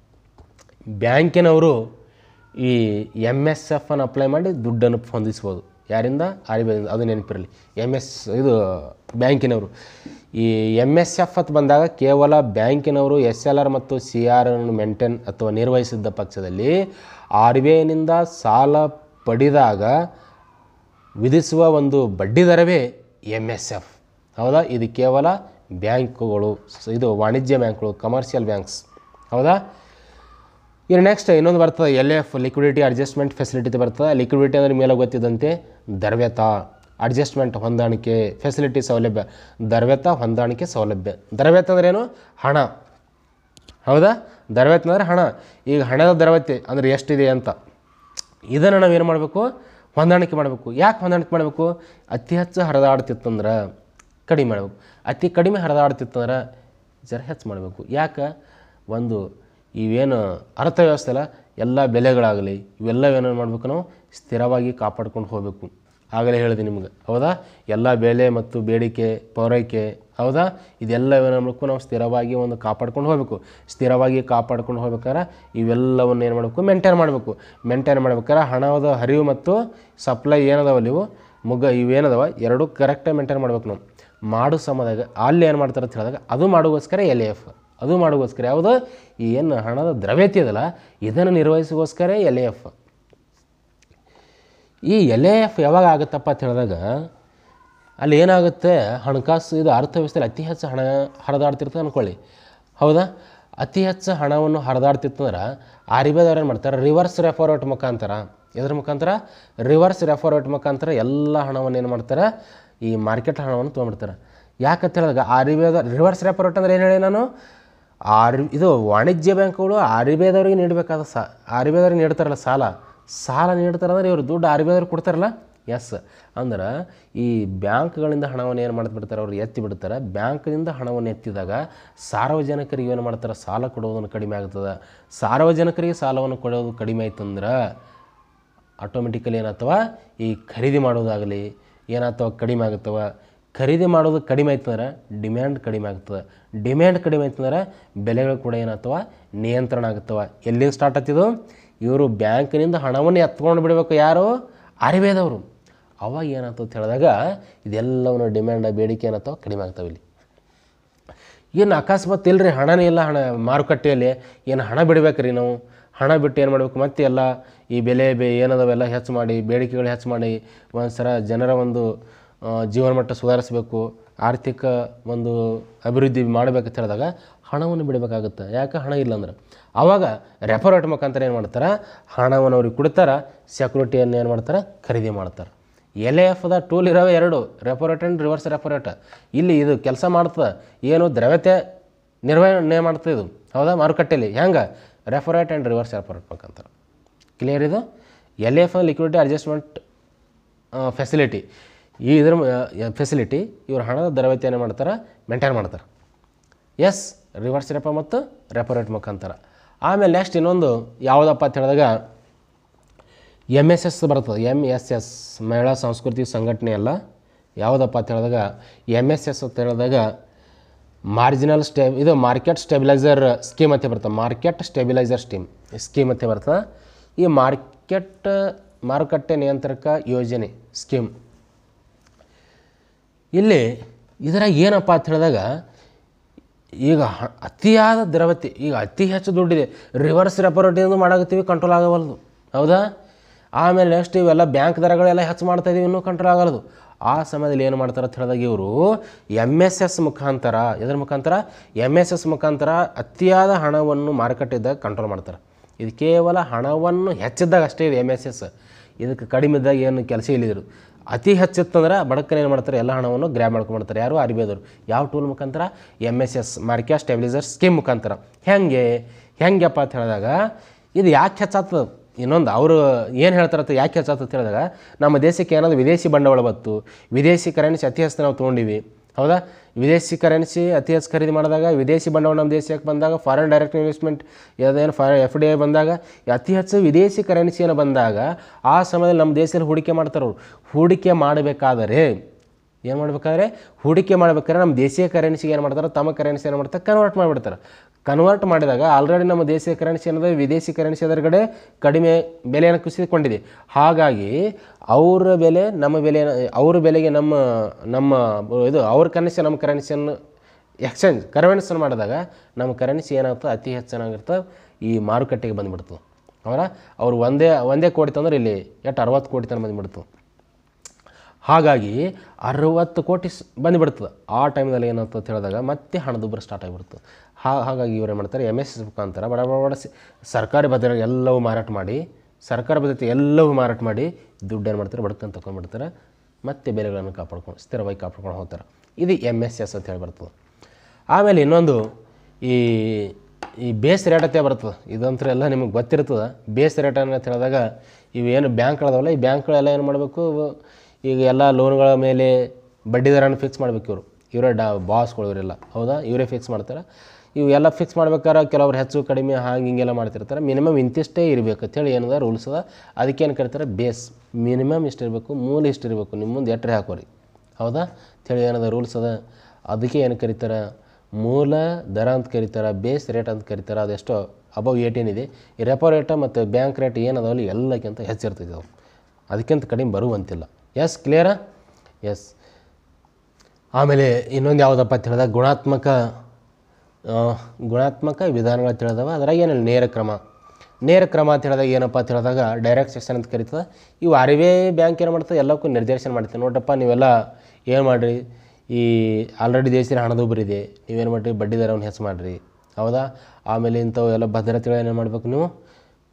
ಬ್ಯಾಂಕಿನವರು ಈ ಎಮ್ ಎಸ್ ಎಫ್ ಅನ್ನು ಅಪ್ಲೈ ಮಾಡಿ ದುಡ್ಡನ್ನು ಹೊಂದಿಸ್ಬೋದು ಯಾರಿಂದ ಆರ್ ಬಿ ಐ ಅದು ನೆನಪಿರಲಿ ಎಮ್ ಎಸ್ ಇದು ಬ್ಯಾಂಕಿನವರು ಈ ಎಮ್ ಎಸ್ ಎಫ್ ಅಂತ ಬಂದಾಗ ಕೇವಲ ಬ್ಯಾಂಕಿನವರು ಎಸ್ ಎಲ್ ಆರ್ ಮತ್ತು ಸಿ ಆರ್ ಅನ್ನು ಮೇಂಟೈನ್ ಅಥವಾ ನಿರ್ವಹಿಸಿದ್ದ ಪಕ್ಷದಲ್ಲಿ ಆರ್ ಬಿ ಐನಿಂದ ಸಾಲ ಪಡೆದಾಗ ವಿಧಿಸುವ ಒಂದು ಬಡ್ಡಿ ದರವೇ ಎಮ್ ಎಸ್ ಎಫ್ ಹೌದಾ ಇದು ಕೇವಲ ಬ್ಯಾಂಕುಗಳು ಸ- ಇದು ವಾಣಿಜ್ಯ ಬ್ಯಾಂಕ್ಗಳು ಕಮರ್ಷಿಯಲ್ ಬ್ಯಾಂಕ್ಸ್ ಹೌದಾ ಇನ್ನು ನೆಕ್ಸ್ಟ್ ಇನ್ನೊಂದು ಬರ್ತದೆ L F liquidity adjustment facility ಬರ್ತದೆ ಲಿಕ್ವಿಡಿಟಿ ಅಂದರೆ ಮೇಲೆ ಗೊತ್ತಿದ್ದಂತೆ ದರ್ವ್ಯತ ಅಡ್ಜಸ್ಟ್ಮೆಂಟ್ ಹೊಂದಾಣಿಕೆ ಫೆಸಿಲಿಟಿ ಸೌಲಭ್ಯ ದರ್ವ್ಯತ ಹೊಂದಾಣಿಕೆ ಸೌಲಭ್ಯ ದರ್ವ್ಯತ ಅಂದ್ರೇನು ಹಣ ಹೌದಾ ದರ್ವ್ಯತ ಅಂದರೆ ಹಣ ಈಗ ಹಣದ ದರವತೆ ಅಂದರೆ ಎಷ್ಟಿದೆ ಅಂತ ಇದನ್ನು ನಾವು ಏನು ಮಾಡಬೇಕು ಹೊಂದಾಣಿಕೆ ಮಾಡಬೇಕು ಯಾಕೆ ಹೊಂದಾಣಿಕೆ ಮಾಡಬೇಕು ಅತಿ ಹೆಚ್ಚು ಹರಿದಾಡ್ತಿತ್ತಂದ್ರೆ ಕಡಿಮೆ ಮಾಡಬೇಕು ಅತಿ ಕಡಿಮೆ ಹರಿದಾಡ್ತಿತ್ತಂದ್ರೆ ಜರ ಹೆಚ್ಚು ಮಾಡಬೇಕು ಯಾಕೆ ಒಂದು ಇವೇನು ಅರ್ಥವ್ಯವಸ್ಥೆ ಅಲ್ಲ ಎಲ್ಲ ಬೆಲೆಗಳಾಗಲಿ ಇವೆಲ್ಲ ಏನೇನು ಮಾಡಬೇಕು ನಾವು ಸ್ಥಿರವಾಗಿ ಕಾಪಾಡ್ಕೊಂಡು ಹೋಗಬೇಕು ಆಗಲೇ ಹೇಳಿದೆ ನಿಮ್ಗೆ ಹೌದಾ ಎಲ್ಲ ಬೆಲೆ ಮತ್ತು ಬೇಡಿಕೆ ಪೂರೈಕೆ ಹೌದಾ ಇದೆಲ್ಲ ಏನು ಮಾಡಬೇಕು ನಾವು ಸ್ಥಿರವಾಗಿ ಒಂದು ಕಾಪಾಡ್ಕೊಂಡು ಹೋಗಬೇಕು ಸ್ಥಿರವಾಗಿ ಕಾಪಾಡ್ಕೊಂಡು ಹೋಗ್ಬೇಕಾದ್ರೆ ಇವೆಲ್ಲವನ್ನು ಏನು ಮಾಡಬೇಕು ಮೇಂಟೈನ್ ಮಾಡಬೇಕು ಮೇಂಟೈನ್ ಮಾಡ್ಬೇಕಾದ್ರೆ ಹಣದ ಹರಿವು ಮತ್ತು ಸಪ್ಲೈ ಏನದಾವಲ್ಲ ಇವು ಮುಗ ಇವೇನದವ ಎರಡೂ ಕರೆಕ್ಟಾಗಿ ಮೇಂಟೈನ್ ಮಾಡ್ಬೇಕು ನಾವು ಮಾಡು ಸಮದಾಗ ಅಲ್ಲಿ ಏನು ಮಾಡ್ತಾರೆ ಅಂತ ಹೇಳಿದಾಗ ಅದು ಮಾಡೋಗೋಸ್ಕರ ಎಲ್ ಎಫ್ ಅದು ಮಾಡೋಗೋಸ್ಕರ ಯಾವುದು ಈ ಏನು ಹಣದ ದ್ರವ್ಯತೆ ಇದಲ್ಲ ಇದನ್ನು ನಿರ್ವಹಿಸೋಗೋಸ್ಕರ ಎಲ್ ಎಫ್ ಈ ಎಲ್ ಎಫ್ ಯಾವಾಗ ಆಗುತ್ತಪ್ಪ ಅಂತ ಹೇಳಿದಾಗ ಅಲ್ಲಿ ಏನಾಗುತ್ತೆ ಹಣಕಾಸು ಇದು ಅರ್ಥವ್ಯವಸ್ಥೆಯಲ್ಲಿ ಅತಿ ಹೆಚ್ಚು ಹಣ ಹರಿದಾಡ್ತಿರ್ತದೆ ಅಂದ್ಕೊಳ್ಳಿ ಹೌದಾ ಅತಿ ಹೆಚ್ಚು ಹಣವನ್ನು ಹರಿದಾಡ್ತಿತ್ತಂದ್ರೆ ಆರ್ ಬಿ ಐದವ್ರು ಏನು ಮಾಡ್ತಾರೆ ರಿವರ್ಸ್ ರೆಫೋ ರೇಟ್ ಮುಖಾಂತರ ಎದ್ರ ಮುಖಾಂತರ ರಿವರ್ಸ್ ರೆಫೋ ರೇಟ್ ಮುಖಾಂತರ ಎಲ್ಲ ಹಣವನ್ನು ಏನು ಮಾಡ್ತಾರೆ ಈ ಮಾರ್ಕೆಟ್ ಹಣವನ್ನು ತೊಗೊಂಡ್ಬಿಡ್ತಾರೆ ಯಾಕಂತ ಹೇಳಿದಾಗ ಆರ್ ಬಿ ಐದ ರಿವರ್ಸ್ ರೆಫೋ ರೇಟ್ ಅಂದ್ರೆ ಏನು ಹೇಳಿ ನಾನು ಆರ್ ಇದು ವಾಣಿಜ್ಯ ಬ್ಯಾಂಕ್ಗಳು ಆರ್ ಬಿ ಐದವ್ರಿಗೆ ನೀಡಬೇಕಾದ ಸಾ ಆರ್ ಬಿ ಐದವ್ರಿಗೆ ನೀಡ್ತಾರಲ್ಲ ಸಾಲ ಸಾಲ ನೀಡ್ತಾರಂದ್ರೆ ಇವರು ದುಡ್ಡು ಆರ್ ಬಿ ಐದವ್ರಿಗೆ ಕೊಡ್ತಾರಲ್ಲ ಎಸ್ ಅಂದ್ರೆ ಈ ಬ್ಯಾಂಕ್ಗಳಿಂದ ಹಣವನ್ನು ಏನು ಮಾಡ್ಬಿಡ್ತಾರೆ ಅವ್ರು ಎತ್ತಿ ಬಿಡ್ತಾರೆ ಬ್ಯಾಂಕ್ನಿಂದ ಹಣವನ್ನು ಎತ್ತಿದಾಗ ಸಾರ್ವಜನಿಕರಿಗೆ ಏನು ಮಾಡ್ತಾರೆ ಸಾಲ ಕೊಡೋದನ್ನು ಕಡಿಮೆ ಆಗ್ತದೆ ಸಾರ್ವಜನಿಕರಿಗೆ ಸಾಲವನ್ನು ಕೊಡೋದು ಕಡಿಮೆ ಆಯ್ತಂದ್ರೆ ಆಟೋಮೆಟಿಕಲಿ ಏನಾಗ್ತವ ಈ ಖರೀದಿ ಮಾಡೋದಾಗಲಿ ಏನಾಗ್ತವ ಕಡಿಮೆ ಆಗ್ತವ ಖರೀದಿ ಮಾಡೋದು ಕಡಿಮೆ ಆಯ್ತಂದ್ರೆ ಡಿಮ್ಯಾಂಡ್ ಕಡಿಮೆ ಆಗ್ತದೆ ಡಿಮ್ಯಾಂಡ್ ಕಡಿಮೆ ಆಯ್ತಂದ್ರೆ ಬೆಲೆಗಳು ಕೂಡ ಏನಾಗ್ತವ ನಿಯಂತ್ರಣ ಆಗ್ತವ ಎಲ್ಲಿಂದ ಸ್ಟಾರ್ಟ್ ಆಗ್ತಿದ್ದು ಇವರು ಬ್ಯಾಂಕಿನಿಂದ ಹಣವನ್ನು ಎತ್ಕೊಂಡು ಬಿಡಬೇಕು ಯಾರು ಅರಿವೇದವರು ಅವಾಗ ಏನಾಗ್ತದೆ ಅಂತ ಹೇಳಿದಾಗ ಇದೆಲ್ಲವನ್ನು ಡಿಮ್ಯಾಂಡ್ ಬೇಡಿಕೆ ಏನಾಗ್ತವ ಕಡಿಮೆ ಆಗ್ತಾವೆ ಇಲ್ಲಿ ಏನು ಅಕಸ್ಮಾತ್ ಇಲ್ಲರಿ ಹಣನೇ ಇಲ್ಲ ಹಣ ಮಾರುಕಟ್ಟೆಯಲ್ಲಿ ಏನು ಹಣ ಬಿಡಬೇಕ್ರಿ ನಾವು ಹಣ ಬಿಟ್ಟು ಏನು ಮಾಡಬೇಕು ಮತ್ತೆ ಎಲ್ಲ ಈ ಬೆಲೆ ಬೆ ಏನದವೆಲ್ಲ ಹೆಚ್ಚು ಮಾಡಿ ಬೇಡಿಕೆಗಳು ಹೆಚ್ಚು ಮಾಡಿ ಒಂದು ಸರ ಜನರ ಒಂದು ಆ, ಜೀವನ ಮಟ್ಟ ಸುಧಾರಿಸಬೇಕು ಆರ್ಥಿಕ ಒಂದು ಅಭಿವೃದ್ಧಿ ಮಾಡಬೇಕಂತ ಹೇಳಿದಾಗ ಹಣವನ್ನು ಬಿಡಬೇಕಾಗುತ್ತೆ ಯಾಕೆ ಹಣ ಇಲ್ಲ ಅಂದ್ರೆ ಆವಾಗ ರೆಪೋ ರೇಟ್ ಮುಖಾಂತರ ಏನು ಮಾಡ್ತಾರೆ ಹಣವನ್ನು ಅವ್ರಿಗೆ ಕೊಡ್ತಾರೆ ಸೆಕ್ಯೂರಿಟಿಯನ್ನು ಏನು ಮಾಡ್ತಾರೆ ಖರೀದಿ ಮಾಡ್ತಾರೆ ಎಲ್ ಎಫ್ದ ಟೂಲ್ ಇರೋವೆ ಎರಡು repo rate and reverse repo rate ಇಲ್ಲಿ ಇದು ಕೆಲಸ ಮಾಡ್ತದೆ ಏನು ದ್ರವ್ಯತೆ ನಿರ್ವಹಣೆ ಮಾಡ್ತದೆ ಇದು ಹೌದಾ ಮಾರುಕಟ್ಟೆಯಲ್ಲಿ ಹೆಂಗೆ repo rate and reverse repo rate ಮುಖಾಂತರ ಕ್ಲಿಯರ್ ಇದು L F liquidity adjustment facility ಈ ಇದ್ರ ಫೆಸಿಲಿಟಿ ಇವ್ರು ಹಣದ ದ್ರವ್ಯತೆಯನ್ನು ಮಾಡ್ತಾರೆ ಮೇಂಟೈನ್ ಮಾಡ್ತಾರೆ ಎಸ್ ರಿವರ್ಸ್ ರೆಪೋ ಮತ್ತು ರೆಪೋ ರೇಟ್ ಮುಖಾಂತರ ಆಮೇಲೆ ನೆಕ್ಸ್ಟ್ ಇನ್ನೊಂದು ಯಾವುದಪ್ಪ ಅಂತ ಹೇಳಿದಾಗ ಎಮ್ ಎಸ್ ಎಸ್ ಬರ್ತದೆ ಎಮ್ ಎಸ್ ಎಸ್ ಮಹಿಳಾ ಸಾಂಸ್ಕೃತಿಕ ಸಂಘಟನೆ ಅಲ್ಲ ಯಾವುದಪ್ಪ ಅಂತ ಹೇಳಿದಾಗ ಎಮ್ ಎಸ್ ಎಸ್ ಅಂತ ಹೇಳಿದಾಗ ಮಾರ್ಜಿನಲ್ ಸ್ಟೆ ಇದು ಮಾರ್ಕೆಟ್ ಸ್ಟೆಬಿಲೈಸರ್ ಸ್ಕೀಮ್ ಅಂತ ಬರ್ತದೆ ಮಾರ್ಕೆಟ್ ಸ್ಟೆಬಿಲೈಸರ್ ಸ್ಟೀಮ್ ಸ್ಕೀಮ್ ಅಂತ ಬರ್ತದೆ ಈ ಮಾರ್ಕೆಟ್ ಮಾರುಕಟ್ಟೆ ನಿಯಂತ್ರಕ ಯೋಜನೆ ಸ್ಕೀಮ್ ಇಲ್ಲಿ ಇದರಾಗ ಏನಪ್ಪ ಅಂತ ಹೇಳಿದಾಗ ಈಗ ಹ- ಅತಿಯಾದ ದ್ರವತೆ ಈಗ ಅತಿ ಹೆಚ್ಚು ದುಡ್ಡಿದೆ ರಿವರ್ಸ್ ರೆಪೋರೇಟಿಂದ ಮಾಡಾಕತ್ತೀವಿ ಕಂಟ್ರೋಲ್ ಆಗವಲ್ದು ಹೌದಾ ಆಮೇಲೆ ನೆಕ್ಸ್ಟ್ ಇವೆಲ್ಲ ಬ್ಯಾಂಕ್ ದರಗಳೆಲ್ಲ ಹೆಚ್ಚು ಮಾಡ್ತಾ ಇದೀವಿ ಇನ್ನೂ ಕಂಟ್ರೋಲ್ ಆಗಲ್ದು ಆ ಸಮಯದಲ್ಲಿ ಏನು ಮಾಡ್ತಾರೆ ಅಂತ ಹೇಳಿದಾಗ ಇವರು ಎಮ್ ಎಸ್ ಎಸ್ ಮುಖಾಂತರ ಇದರ ಮುಖಾಂತರ ಎಮ್ ಎಸ್ ಎಸ್ ಮುಖಾಂತರ ಅತಿಯಾದ ಹಣವನ್ನು ಮಾರುಕಟ್ಟೆದಾಗ ಕಂಟ್ರೋಲ್ ಮಾಡ್ತಾರೆ ಇದು ಕೇವಲ ಹಣವನ್ನು ಹೆಚ್ಚಿದ್ದಾಗ ಅಷ್ಟೇ ಇದೆ ಎಮ್ ಎಸ್ ಎಸ್ ಇದಕ್ಕೆ ಕಡಿಮೆ ಇದ್ದಾಗ ಏನು ಕೆಲಸ ಇಲ್ಲಿದ್ರು ಅತಿ ಹೆಚ್ಚಿತ್ತಂದ್ರೆ ಬಡಕನ ಏನು ಮಾಡ್ತಾರೆ ಎಲ್ಲ ಹಣವನ್ನು ಗ್ರ್ಯಾಬ್ ಮಾಡ್ಕೊಂಡ್ಬಿಡ್ತಾರೆ ಯಾರು ಆರ್ ಬಿ ಐದವರು ಯಾವ ಟೂಲ್ ಮುಖಾಂತರ M S S market stabiliser scheme ಮುಖಾಂತರ ಹೆಂಗೆ ಹೆಂಗಪ್ಪ ಅಂತ ಹೇಳಿದಾಗ ಇದು ಯಾಕೆ ಹೆಚ್ಚಾಗ್ತದೆ ಇನ್ನೊಂದು ಅವರು ಏನು ಹೇಳ್ತಾರತ್ತ ಯಾಕೆ ಹೆಚ್ಚಾಗ್ತದೆ ಅಂತ ಹೇಳಿದಾಗ ನಮ್ಮ ದೇಶಕ್ಕೆ ಏನಾದ್ರು ವಿದೇಶಿ ಬಂಡವಾಳ ಬತ್ತು ವಿದೇಶಿ ಕರೆನ್ಸಿ ಅತಿ ಹೆಚ್ಚು ನಾವು ತೊಗೊಂಡಿವಿ ಹೌದಾ ವಿದೇಶಿ ಕರೆನ್ಸಿ ಅತಿ ಹೆಚ್ಚು ಖರೀದಿ ಮಾಡಿದಾಗ ವಿದೇಶಿ ಬಂಡವಾಳ ನಮ್ಮ ದೇಶಕ್ಕೆ ಬಂದಾಗ ಫಾರಿನ್ ಡೈರೆಕ್ಟ್ ಇನ್ವೆಸ್ಟ್ಮೆಂಟ್ ಯಾವುದೇನು ಫಾ ಎಫ್ ಡಿ ಐ ಬಂದಾಗ ಅತಿ ಹೆಚ್ಚು ವಿದೇಶಿ ಕರೆನ್ಸಿಯನ್ನು ಬಂದಾಗ ಆ ಸಮಯದಲ್ಲಿ ನಮ್ಮ ದೇಶದಲ್ಲಿ ಹೂಡಿಕೆ ಮಾಡ್ತಾರೆ ಅವ್ರು ಹೂಡಿಕೆ ಮಾಡಬೇಕಾದರೆ ಏನು ಮಾಡ್ಬೇಕಾದ್ರೆ ಹೂಡಿಕೆ ಮಾಡ್ಬೇಕಾದ್ರೆ ನಮ್ಮ ದೇಶೀಯ ಕರೆನ್ಸಿಗೆ ಏನು ಮಾಡ್ತಾರೆ ತಮ್ಮ ಕರೆನ್ಸಿ ಏನು ಮಾಡ್ತಾರೆ ಕನ್ವರ್ಟ್ ಮಾಡಿಬಿಡ್ತಾರೆ ಕನ್ವರ್ಟ್ ಮಾಡಿದಾಗ ಆಲ್ರೆಡಿ ನಮ್ಮ ದೇಶೀಯ ಕರೆನ್ಸಿ ಅನ್ನೋದು ವಿದೇಶಿ ಕರೆನ್ಸಿ ಎದುರುಗಡೆ ಕಡಿಮೆ ಬೆಲೆಯನ್ನು ಕುಸಿದುಕೊಂಡಿದೆ ಹಾಗಾಗಿ ಅವರ ಬೆಲೆ ನಮ್ಮ ಬೆಲೆ ಅವ್ರ ಬೆಲೆಗೆ ನಮ್ಮ ನಮ್ಮ ಇದು ಅವ್ರ ಕರೆನ್ಸಿ ನಮ್ಮ ಕರೆನ್ಸಿಯನ್ನು ಎಕ್ಸ್ಚೇಂಜ್ ಕರೆನ್ಸಿಯನ್ನು ಮಾಡಿದಾಗ ನಮ್ಮ ಕರೆನ್ಸಿ ಏನಾಗ್ತದೆ ಅತಿ ಹೆಚ್ಚಾಗಿರ್ತದೆ ಈ ಮಾರುಕಟ್ಟೆಗೆ ಬಂದುಬಿಡ್ತು ಅವರ ಅವ್ರು ಒಂದೇ ಒಂದೇ ಕೋಟಿ ತಂದ್ರೆ ಇಲ್ಲಿ ಎಷ್ಟು ಅರವತ್ತು ಕೋಟಿ ತನಕ ಬಂದುಬಿಡ್ತು ಹಾಗಾಗಿ ಅರವತ್ತು ಕೋಟಿ ಸ್ ಬಂದುಬಿಡ್ತದೆ ಆ ಟೈಮ್ದಲ್ಲಿ ಏನಾಗ್ತದೆ ಅಂತ ಹೇಳಿದಾಗ ಮತ್ತೆ ಹಣದುಬ್ಬರ ಸ್ಟಾರ್ಟ್ ಆಗಿಬಿಡ್ತು ಹಾ ಹಾಗಾಗಿ ಇವ್ರು ಏನು ಮಾಡ್ತಾರೆ ಎಮ್ ಎಸ್ ಎಸ್ ಮುಖಾಂತರ ಬಡ ಬಡ ಬಡ ಸಿ- ಸರ್ಕಾರಿ ಭದ್ರತೆ ಎಲ್ಲವೂ ಮಾರಾಟ ಮಾಡಿ ಸರ್ಕಾರ ಭದ್ರತೆ ಎಲ್ಲವೂ ಮಾರಾಟ ಮಾಡಿ ದುಡ್ಡು ಏನು ಮಾಡ್ತಾರೆ ಬಡ್ಕೊಂಡು ತಗೊಂಡ್ಬಿಡ್ತಾರೆ ಮತ್ತೆ ಬೆಲೆಗಳನ್ನು ಕಾಪಾಡ್ಕೊಂಡು ಸ್ಥಿರವಾಗಿ ಕಾಪಾಡ್ಕೊಂಡು ಹೋಗ್ತಾರೆ ಇದು ಎಮ್ ಎಸ್ ಎಸ್ ಅಂತ ಹೇಳಿ ಬರ್ತದೆ ಆಮೇಲೆ ಇನ್ನೊಂದು ಈ ಈ ಬೇಸ್ ರೇಟ್ ಅಂತ ಬರ್ತದೆ ಇದಂತೂ ಎಲ್ಲ ನಿಮಗೆ ಗೊತ್ತಿರ್ತದೆ ಬೇಸ್ ರೇಟ್ ಅಂತ ಹೇಳಿದಾಗ ಇವೇನು ಬ್ಯಾಂಕ್ಗಳದಾವಲ್ಲ ಈ ಬ್ಯಾಂಕ್ಗಳೆಲ್ಲ ಏನು ಮಾಡಬೇಕು ಈಗ ಎಲ್ಲ ಲೋನ್ಗಳ ಮೇಲೆ ಬಡ್ಡಿ ದರನ ಫಿಕ್ಸ್ ಮಾಡ್ಬೇಕು ಇವರು ಇವರೇ ಡಾ ಬಾಸ್ಗಳು ಇವರೆಲ್ಲ ಹೌದಾ ಇವರೇ ಫಿಕ್ಸ್ ಮಾಡ್ತಾರೆ ಇವು ಎಲ್ಲ ಫಿಕ್ಸ್ ಮಾಡ್ಬೇಕಾದ್ರೆ ಕೆಲವ್ರು ಹೆಚ್ಚು ಕಡಿಮೆ ಹಾಗೆ ಹಿಂಗೆಲ್ಲ ಮಾಡ್ತಿರ್ತಾರೆ ಮಿನಿಮಮ್ ಇಂತಿಷ್ಟೇ ಇರಬೇಕು ಅಂತೇಳಿ ಏನದ ರೂಲ್ಸ್ ಅದ ಅದಕ್ಕೇನು ಕರಿತಾರೆ ಬೇಸ್ ಮಿನಿಮಮ್ ಇಷ್ಟು ಇರಬೇಕು ಮೂಲ ಇಷ್ಟು ಇರಬೇಕು ನಿಮ್ಮ ಮುಂದೆ ಎಟ್ರೆ ಹಾಕೋರಿ ಹೌದಾ ಅಂತೇಳಿ ಏನದ ರೂಲ್ಸ್ ಅದ ಅದಕ್ಕೆ ಏನು ಕರೀತಾರೆ ಮೂಲ ದರ ಅಂತ ಕರೀತಾರೆ ಬೇಸ್ ರೇಟ್ ಅಂತ ಕರೀತಾರೆ ಅದೆಷ್ಟೋ ಅಬವ್ ಏಯ್ಟೀನ್ ಇದೆ ಈ ರೆಪೋ ರೇಟ ಮತ್ತು ಬ್ಯಾಂಕ್ ರೇಟ್ ಏನದಾವಲ್ಲ ಎಲ್ಲಕ್ಕಿಂತ ಹೆಚ್ಚಿರ್ತೈತೆ ಅವು ಅದಕ್ಕಿಂತ ಕಡಿಮೆ ಬರುವಂತಿಲ್ಲ ಎಸ್ ಕ್ಲಿಯರಾ ಎಸ್ ಆಮೇಲೆ ಇನ್ನೊಂದು ಯಾವುದಪ್ಪ ಅಂತ ಹೇಳಿದಾಗ ಗುಣಾತ್ಮಕ ಆ, ಗುಣಾತ್ಮಕ ವಿಧಾನಗಳು ಅಂತ ಹೇಳಿದವ ಅದ್ರಾಗ ಏನಿಲ್ಲ ನೇರ ಕ್ರಮ ನೇರ ಕ್ರಮ ಅಂತ ಹೇಳಿದಾಗ ಏನಪ್ಪ ಅಂತ ಹೇಳಿದಾಗ ಡೈರೆಕ್ಟ್ ಸೆಕ್ಷನ್ ಅಂತ ಕರೀತದೆ ಇವು ಆರ್ ಬಿ ಐ ಬ್ಯಾಂಕ್ ಏನು ಮಾಡ್ತದೆ ಎಲ್ಲಕ್ಕೂ ನಿರ್ದೇಶನ ಮಾಡ್ತದೆ ನೋಡಪ್ಪ ನೀವೆಲ್ಲ ಏನು ಮಾಡಿರಿ ಈ ಆಲ್ರೆಡಿ ದೇಶದಲ್ಲಿ ಹಣದುಬ್ಬರಿದೆ ನೀವೇನು ಮಾಡಿರಿ ಬಡ್ಡಿ ದರವನ್ನು ಹೆಚ್ಚು ಮಾಡಿರಿ ಹೌದಾ ಆಮೇಲೆ ಇಂಥವು ಎಲ್ಲ ಭದ್ರತೆಗಳು ಏನು ಮಾಡಬೇಕು ನೀವು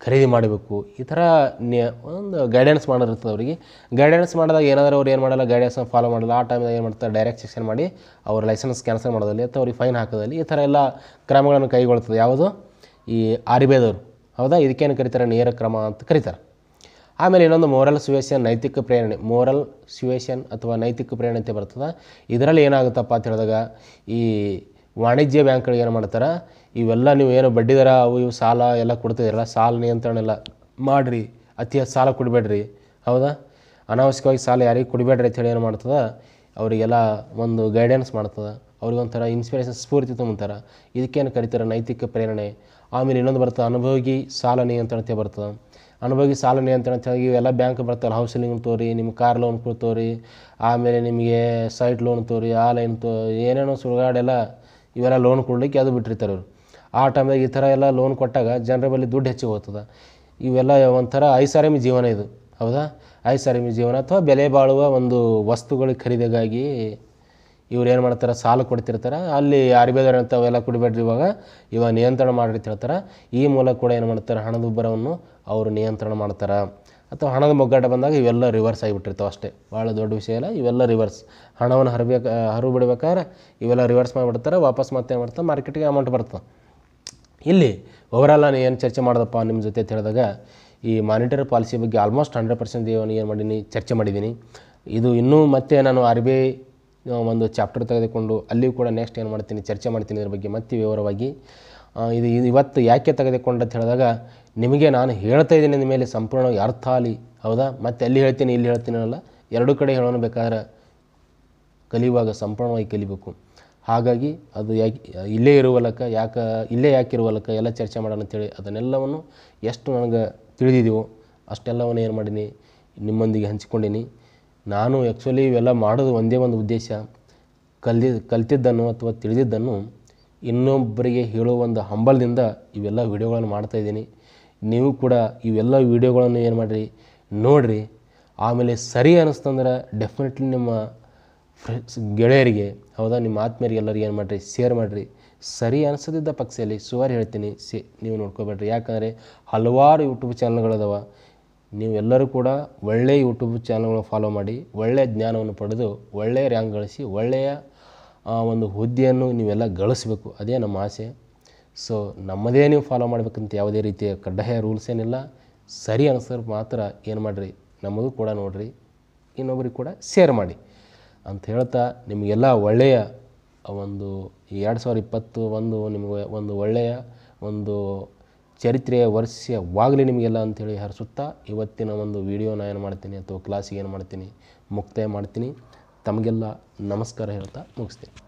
ಖರೀದಿ ಮಾಡಬೇಕು ಈ ಥರ ನಿ ಒಂದು ಗೈಡೆನ್ಸ್ ಮಾಡೋದಿರ್ತದೆ ಅವರಿಗೆ ಗೈಡೆನ್ಸ್ ಮಾಡಿದಾಗ ಏನಾದರೂ ಅವ್ರು ಏನು ಮಾಡಲ್ಲ ಗೈಡೆನ್ಸ್ನ ಫಾಲೋ ಮಾಡಲ್ಲ ಆ ಟೈಮ್ದಾಗ ಏನು ಮಾಡ್ತಾರೆ ಡೈರೆಕ್ಟ್ ಸೆಕ್ಷನ್ ಮಾಡಿ ಅವ್ರ ಲೈಸೆನ್ಸ್ ಕ್ಯಾನ್ಸಲ್ ಮಾಡೋದಲ್ಲಿ ಅಥವಾ ಅವ್ರಿಗೆ ಫೈನ್ ಹಾಕೋದಲ್ಲಿ ಈ ಥರ ಎಲ್ಲ ಕ್ರಮಗಳನ್ನು ಕೈಗೊಳ್ತದೆ ಯಾವುದು ಈ ಆರ್ ಬಿ ಐದವರು ಹೌದಾ ಇದಕ್ಕೇನು ಕರೀತಾರೆ ನೇರ ಕ್ರಮ ಅಂತ ಕರೀತಾರೆ ಆಮೇಲೆ ಇನ್ನೊಂದು ಮೋರಲ್ ಸುವೇಷನ್ ನೈತಿಕ ಪ್ರೇರಣೆ ಮೋರಲ್ ಸುವೇಷನ್ ಅಥವಾ ನೈತಿಕ ಪ್ರೇರಣೆ ಅಂತ ಬರ್ತದೆ ಇದರಲ್ಲಿ ಏನಾಗುತ್ತಪ್ಪ ಅಂತ ಹೇಳಿದಾಗ ಈ ವಾಣಿಜ್ಯ ಬ್ಯಾಂಕ್ಗಳು ಏನು ಮಾಡ್ತಾರೆ ಇವೆಲ್ಲ ನೀವು ಏನು ಬಡ್ಡಿ ದರ ಅವು ಇವು ಸಾಲ ಎಲ್ಲ ಕೊಡ್ತಿದ್ದೀರಲ್ಲ ಸಾಲ ನಿಯಂತ್ರಣ ಎಲ್ಲ ಮಾಡಿರಿ ಅತಿ ಹೆಚ್ಚು ಸಾಲ ಕೊಡಬೇಡ್ರಿ ಹೌದಾ ಅನಾವಶ್ಯಕವಾಗಿ ಸಾಲ ಯಾರಿಗೆ ಕೊಡಬೇಡ್ರಿ ಅಂತೇಳಿ ಏನು ಮಾಡ್ತದೆ ಅವರಿಗೆಲ್ಲ ಒಂದು ಗೈಡೆನ್ಸ್ ಮಾಡ್ತದೆ ಅವ್ರಿಗೆ ಒಂಥರ ಇನ್ಸ್ಪಿರೇಷನ್ ಸ್ಫೂರ್ತಿ ತುಂಬ್ತಾರೆ ಇದಕ್ಕೇನು ಕರೀತಾರೆ ನೈತಿಕ ಪ್ರೇರಣೆ ಆಮೇಲೆ ಇನ್ನೊಂದು ಬರ್ತದೆ ಅನುಭೋಗಿ ಸಾಲ ನಿಯಂತ್ರಣ ಅಂತ ಬರ್ತದೆ ಅನುಭೋಗಿ ಸಾಲ ನಿಯಂತ್ರಣ ಅಂತ ಹೇಳಿ ಇವೆಲ್ಲ ಬ್ಯಾಂಕ್ ಬರ್ತಾವಲ್ಲ ಹೌಸಿಂಗ್ ಲೋನ್ ತೋರಿ ನಿಮ್ಮ ಕಾರ್ ಲೋನ್ ತೋರಿ ಆಮೇಲೆ ನಿಮಗೆ ಸೈಟ್ ಲೋನ್ ತೋರಿ ಆ ಲೈನ್ ತೋ ಏನೇನೋ ಸುಡುಗಾಡೆಲ್ಲ ಇವೆಲ್ಲ ಲೋನ್ ಕೊಡ್ಲಿಕ್ಕೆ ಅದು ಬಿಟ್ಟಿರ್ತಾರೆ ಇವರು ಆ ಟೈಮ್ದಾಗ ಈ ಥರ ಎಲ್ಲ ಲೋನ್ ಕೊಟ್ಟಾಗ ಜನರ ಬಳಿ ದುಡ್ಡು ಹೆಚ್ಚಿಗೆ ಹೋಗ್ತದೆ ಇವೆಲ್ಲ ಒಂಥರ ಐಸಾರಾಮಿ ಜೀವನ ಇದು ಹೌದಾ ಐಸಾರಾಮಿ ಜೀವನ ಅಥವಾ ಬೆಲೆ ಬಾಳುವ ಒಂದು ವಸ್ತುಗಳ ಖರೀದಿಗಾಗಿ ಇವ್ರು ಏನು ಮಾಡ್ತಾರೆ ಸಾಲ ಕೊಡ್ತಿರ್ತಾರೆ ಅಲ್ಲಿ ಆರ್ ಬಿ ಐದವ್ರು ಅಂತ ಅವೆಲ್ಲ ಕುಡಿಬೇಡ್ರಿ ಇವಾಗ ಇವಾಗ ನಿಯಂತ್ರಣ ಮಾಡ್ರಿ ಅಂತ ಹೇಳ್ತಾರೆ ಈ ಮೂಲಕ ಕೂಡ ಏನು ಮಾಡ್ತಾರೆ ಹಣದ ಉಬ್ಬರವನ್ನು ಅವರು ನಿಯಂತ್ರಣ ಮಾಡ್ತಾರೆ ಅಥವಾ ಹಣದ ಮೊಗ್ಗಾಟ ಬಂದಾಗ ಇವೆಲ್ಲ ರಿವರ್ಸ್ ಆಗಿಬಿಟ್ಟಿರ್ತಾವೆ ಅಷ್ಟೇ ಭಾಳ ದೊಡ್ಡ ವಿಷಯ ಇಲ್ಲ ಇವೆಲ್ಲ ರಿವರ್ಸ್ ಹಣವನ್ನು ಹರಿಬೇಕು ಹರಿವು ಬಿಡ್ಬೇಕಾದ್ರೆ ಇವೆಲ್ಲ ರಿವರ್ಸ್ ಮಾಡಿಬಿಡ್ತಾರೆ ವಾಪಸ್ ಮತ್ತೆ ಏನು ಮಾಡ್ತಾರೆ ಮಾರ್ಕೆಟಿಗೆ ಅಮೌಂಟ್ ಬರ್ತದೆ ಇಲ್ಲಿ ಓವರಾಲ್ ನಾನು ಏನು ಚರ್ಚೆ ಮಾಡ್ದಪ್ಪ ನಿಮ್ಮ ಜೊತೆ ಅಂತ ಹೇಳಿದಾಗ ಈ ಮಾನಿಟರಿ ಪಾಲಿಸಿ ಬಗ್ಗೆ ಆಲ್ಮೋಸ್ಟ್ ಹಂಡ್ರೆಡ್ ಪರ್ಸೆಂಟ್ ಏನು ಮಾಡೀನಿ ಚರ್ಚೆ ಮಾಡಿದ್ದೀನಿ ಇದು ಇನ್ನೂ ಮತ್ತೆ ನಾನು ಆರ್ ಬಿ ಐ ಒಂದು ಚಾಪ್ಟರ್ ತೆಗೆದುಕೊಂಡು ಅಲ್ಲಿಯೂ ಕೂಡ ನೆಕ್ಸ್ಟ್ ಏನು ಮಾಡ್ತೀನಿ ಚರ್ಚೆ ಮಾಡ್ತೀನಿ ಇದ್ರ ಬಗ್ಗೆ ಮತ್ತೆ ವಿವರವಾಗಿ ಆ, ಇದು ಇದು ಇವತ್ತು ಯಾಕೆ ತೆಗೆದುಕೊಂಡು ಅಂತ ಹೇಳಿದಾಗ ನಿಮಗೆ ನಾನು ಹೇಳ್ತಾ ಇದ್ದೀನಿ ಅಂದ ಮೇಲೆ ಸಂಪೂರ್ಣವಾಗಿ ಅರ್ಥ ಆಗಲಿ ಹೌದಾ ಮತ್ತೆ ಅಲ್ಲಿ ಹೇಳ್ತೀನಿ ಇಲ್ಲಿ ಹೇಳ್ತೀನಿ ಅಲ್ಲ ಎರಡೂ ಕಡೆ ಹೇಳೋಣ ಬೇಕಾದ್ರೆ ಕಲಿಯುವಾಗ ಸಂಪೂರ್ಣವಾಗಿ ಕಲಿಬೇಕು ಹಾಗಾಗಿ ಅದು ಯಾಕೆ ಇಲ್ಲೇ ಇರುವಲಕ ಯಾಕೆ ಇಲ್ಲೇ ಯಾಕೆ ಇರುವಲಕ ಎಲ್ಲ ಚರ್ಚೆ ಮಾಡೋಣ ಅಂತೇಳಿ ಅದನ್ನೆಲ್ಲವನ್ನು ಎಷ್ಟು ನನಗೆ ತಿಳಿದಿದೆಯೋ ಅಷ್ಟೆಲ್ಲವನ್ನು ಏನು ಮಾಡೀನಿ ನಿಮ್ಮೊಂದಿಗೆ ಹಂಚಿಕೊಂಡೀನಿ ನಾನು ಆ್ಯಕ್ಚುಲಿ ಇವೆಲ್ಲ ಮಾಡೋದು ಒಂದೇ ಒಂದು ಉದ್ದೇಶ ಕಲಿ ಕಲ್ತಿದ್ದನ್ನು ಅಥವಾ ತಿಳಿದಿದ್ದನ್ನು ಇನ್ನೊಬ್ಬರಿಗೆ ಹೇಳುವ ಒಂದು ಹಂಬಲದಿಂದ ಇವೆಲ್ಲ ವಿಡಿಯೋಗಳನ್ನು ಮಾಡ್ತಾಯಿದ್ದೀನಿ ನೀವು ಕೂಡ ಇವೆಲ್ಲ ವಿಡಿಯೋಗಳನ್ನು ಏನು ಮಾಡಿರಿ ನೋಡಿರಿ ಆಮೇಲೆ ಸರಿ ಅನ್ನಿಸ್ತಂದ್ರೆ ಡೆಫಿನೆಟ್ಲಿ ನಿಮ್ಮ ಫ್ರೆಂಡ್ಸ್ ಗೆಳೆಯರಿಗೆ ಹೌದಾ ನಿಮ್ಮ ಆತ್ಮೀಯರಿಗೆ ಎಲ್ಲರಿಗೆ ಏನು ಮಾಡಿರಿ ಶೇರ್ ಮಾಡಿರಿ ಸರಿ ಅನಿಸದಿದ್ದ ಪಕ್ಷದಲ್ಲಿ ಸುವಾರಿ ಹೇಳ್ತೀನಿ ಸಿ ನೀವು ನೋಡ್ಕೋಬೇಡ್ರಿ ಯಾಕಂದರೆ ಹಲವಾರು ಯೂಟ್ಯೂಬ್ ಚಾನಲ್ಗಳದಾವ ನೀವೆಲ್ಲರೂ ಕೂಡ ಒಳ್ಳೆಯ ಯೂಟ್ಯೂಬ್ ಚಾನಲ್ಗಳನ್ನ ಫಾಲೋ ಮಾಡಿ ಒಳ್ಳೆಯ ಜ್ಞಾನವನ್ನು ಪಡೆದು ಒಳ್ಳೆಯ ರ್ಯಾಂಕ್ ಗಳಿಸಿ ಒಳ್ಳೆಯ ಆ, ಒಂದು ಹುದ್ದೆಯನ್ನು ನೀವೆಲ್ಲ ಗಳಿಸ್ಬೇಕು ಅದೇ ನಮ್ಮ ಆಸೆ ಸೊ ನಮ್ಮದೇ ನೀವು ಫಾಲೋ ಮಾಡಬೇಕಂತ ಯಾವುದೇ ರೀತಿಯ ಕಡ್ಡಾಯ ರೂಲ್ಸ್ ಏನಿಲ್ಲ ಸರಿ ಅನಿಸಿದ್ರೆ ಮಾತ್ರ ಏನು ಮಾಡಿರಿ ನಮ್ಮದು ಕೂಡ ನೋಡಿರಿ ಇನ್ನೊಬ್ರಿಗೆ ಕೂಡ ಶೇರ್ ಮಾಡಿ ಅಂತ ಹೇಳ್ತಾ ನಿಮಗೆಲ್ಲ ಒಳ್ಳೆಯ ಒಂದು ಈ ಎರಡು ಸಾವಿರದ ಇಪ್ಪತ್ತು ಒಂದು ನಿಮಗೆ ಒಂದು ಒಳ್ಳೆಯ ಒಂದು ಚರಿತ್ರೆಯ ವರ್ಷವಾಗಲಿ ನಿಮಗೆಲ್ಲ ಅಂಥೇಳಿ ಹರಿಸುತ್ತಾ ಇವತ್ತಿನ ಒಂದು ವಿಡಿಯೋನ ಏನು ಮಾಡ್ತೀನಿ ಅಥವಾ ಕ್ಲಾಸಿಗೆ ಏನು ಮಾಡ್ತೀನಿ ಮುಕ್ತಾಯ ಮಾಡ್ತೀನಿ ತಮಗೆಲ್ಲ ನಮಸ್ಕಾರ ಹೇಳ್ತಾ ಮುಗಿಸ್ತೀನಿ